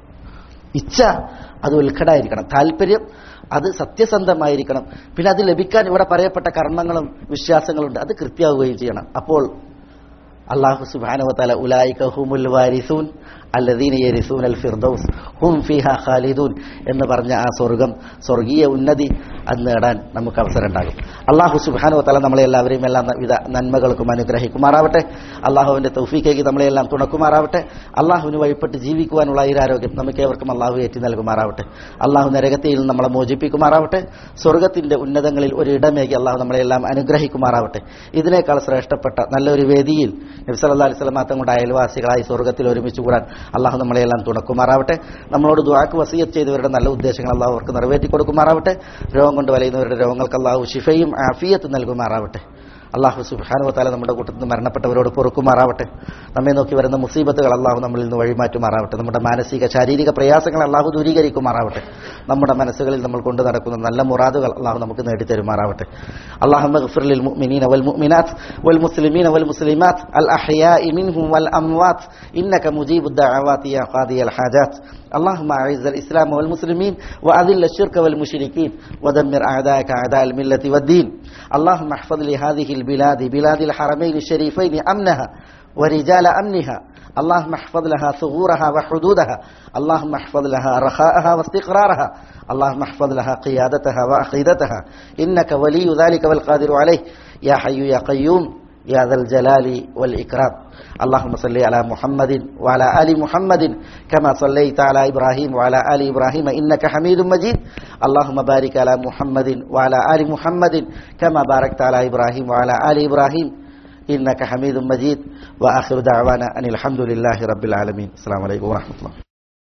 ഇച്ഛ അത് ഉത്കടായിരിക്കണം താല്പര്യം അത് സത്യസന്ധമായിരിക്കണം പിന്നെ അത് ലഭിക്കാൻ ഇവിടെ പറയപ്പെട്ട കർമ്മങ്ങളും വിശ്വാസങ്ങളുണ്ട് അത് കൃത്യമാവുകയും ചെയ്യണം അപ്പോൾ അള്ളാഹു സുബാനുവത്താല ഉലായിക ഹുമുൽ വാരിസൂൻ അല്ലദീന യരിസൂൻ അൽ ഫിർദൗസ് ഹും ഫിഹ ഖാലിദൂൻ എന്ന് പറഞ്ഞ ആ സ്വർഗം സ്വർഗീയ ഉന്നതി അത് നേടാൻ നമുക്ക് അവസരം ഉണ്ടാകും അള്ളാഹു സുബാനുവത്താല നമ്മളെ എല്ലാവരെയും എല്ലാ വിധ നന്മകൾക്കും അനുഗ്രഹിക്കുമാറാവട്ടെ അള്ളാഹുവിന്റെ തൗഫീക്കേക്ക് നമ്മളെല്ലാം തുണക്കുമാറാവട്ടെ അള്ളാഹുവിന് വഴിപ്പെട്ട് ജീവിക്കുവാനുള്ള ഈരാരോഗ്യം നമുക്ക് ഏവർക്കും അള്ളാഹു ഏറ്റി നൽകുമാറാവട്ടെ അള്ളാഹു നരകത്തിൽ നമ്മളെ മോചിപ്പിക്കുമാറാവട്ടെ സ്വർഗത്തിന്റെ ഉന്നതങ്ങളിൽ ഒരു ഇടമേകി അള്ളാഹു നമ്മളെല്ലാം അനുഗ്രഹിക്കുമാറാവട്ടെ ഇതിനേക്കാൾ ശ്രേഷ്ഠപ്പെട്ട നല്ലൊരു വേദിയിൽ നബ്സല്ലാ അലൈഹി സ്വലം തങ്ങളുടെ അയൽവാസികളായി സ്വർഗത്തിൽ ഒരുമിച്ച് കൂടാൻ അള്ളാഹു നമ്മളെല്ലാം തുണക്കുമാറാവട്ടെ നമ്മളോട് ദുആക്ക് വസീയത്ത് ചെയ്തവരുടെ നല്ല ഉദ്ദേശങ്ങൾ അള്ളാഹു അവർക്ക് നിറവേറ്റി കൊടുക്കുമാറാവട്ടെ രോഗം കൊണ്ട് വലയുന്നവരുടെ രോഗങ്ങൾക്ക് അള്ളാഹു ശിഫയും ആഫിയത്ത് നൽകുമാറാവട്ടെ അള്ളാഹു സുബാനുവത്താല നമ്മുടെ കൂട്ടത്തിൽ നിന്ന് മരണപ്പെട്ടവരോട് പൊറുക്കുമാറാവട്ടെ നമ്മെ നോക്കി വരുന്ന മുസീബത്തുകൾ അള്ളാഹു നമ്മളിൽ നിന്ന് വഴിമാറ്റുമാറാവട്ടെ നമ്മുടെ മാനസിക ശാരീരിക പ്രയാസങ്ങൾ അള്ളാഹു ദൂരീകരിക്കുമാറാവട്ടെ നമ്മുടെ മനസ്സുകളിൽ നമ്മൾ കൊണ്ടു നടക്കുന്ന നല്ല മുറാദുകൾ അള്ളാഹു നമുക്ക് നേടിത്തരുമാറാവട്ടെ അള്ളാഹു മഗ്ഫിർ മുഅ്മിനീന വൽ മുഅ്മിനാത്ത് വൽ മുസ്ലിമീന വൽ മുസ്ലിമാത്ത് അൽ അഹ്യാഇ മിൻഹും വൽ അംവാത്ത് ഇന്നക മുജീബുദ് ദഅവാതി യാ ഖാദിയൽ ഹാജാത്ത് اللهم أعز الإسلام والمسلمين وأذل الشرك والمشركين ودمر أعداءك أعداء الملة والدين اللهم احفظ لهذه البلاد بلاد الحرمين الشريفين أمنها ورجال أمنها اللهم احفظ لها ثغورها وحدودها اللهم احفظ لها رخاءها واستقرارها اللهم احفظ لها قيادتها وعقيدتها إنك ولي ذلك والقادر عليه يا حي يا قيوم يا ذا الجلال والإكرام اللهم صل على محمد وعلى آل محمد كما صليت على إبراهيم وعلى آل إبراهيم إنك حميد مجيد اللهم بارك على محمد وعلى آل محمد كما باركت على إبراهيم وعلى آل إبراهيم إنك حميد مجيد وآخر دعوانا أن الحمد لله رب العالمين السلام عليكم ورحمة الله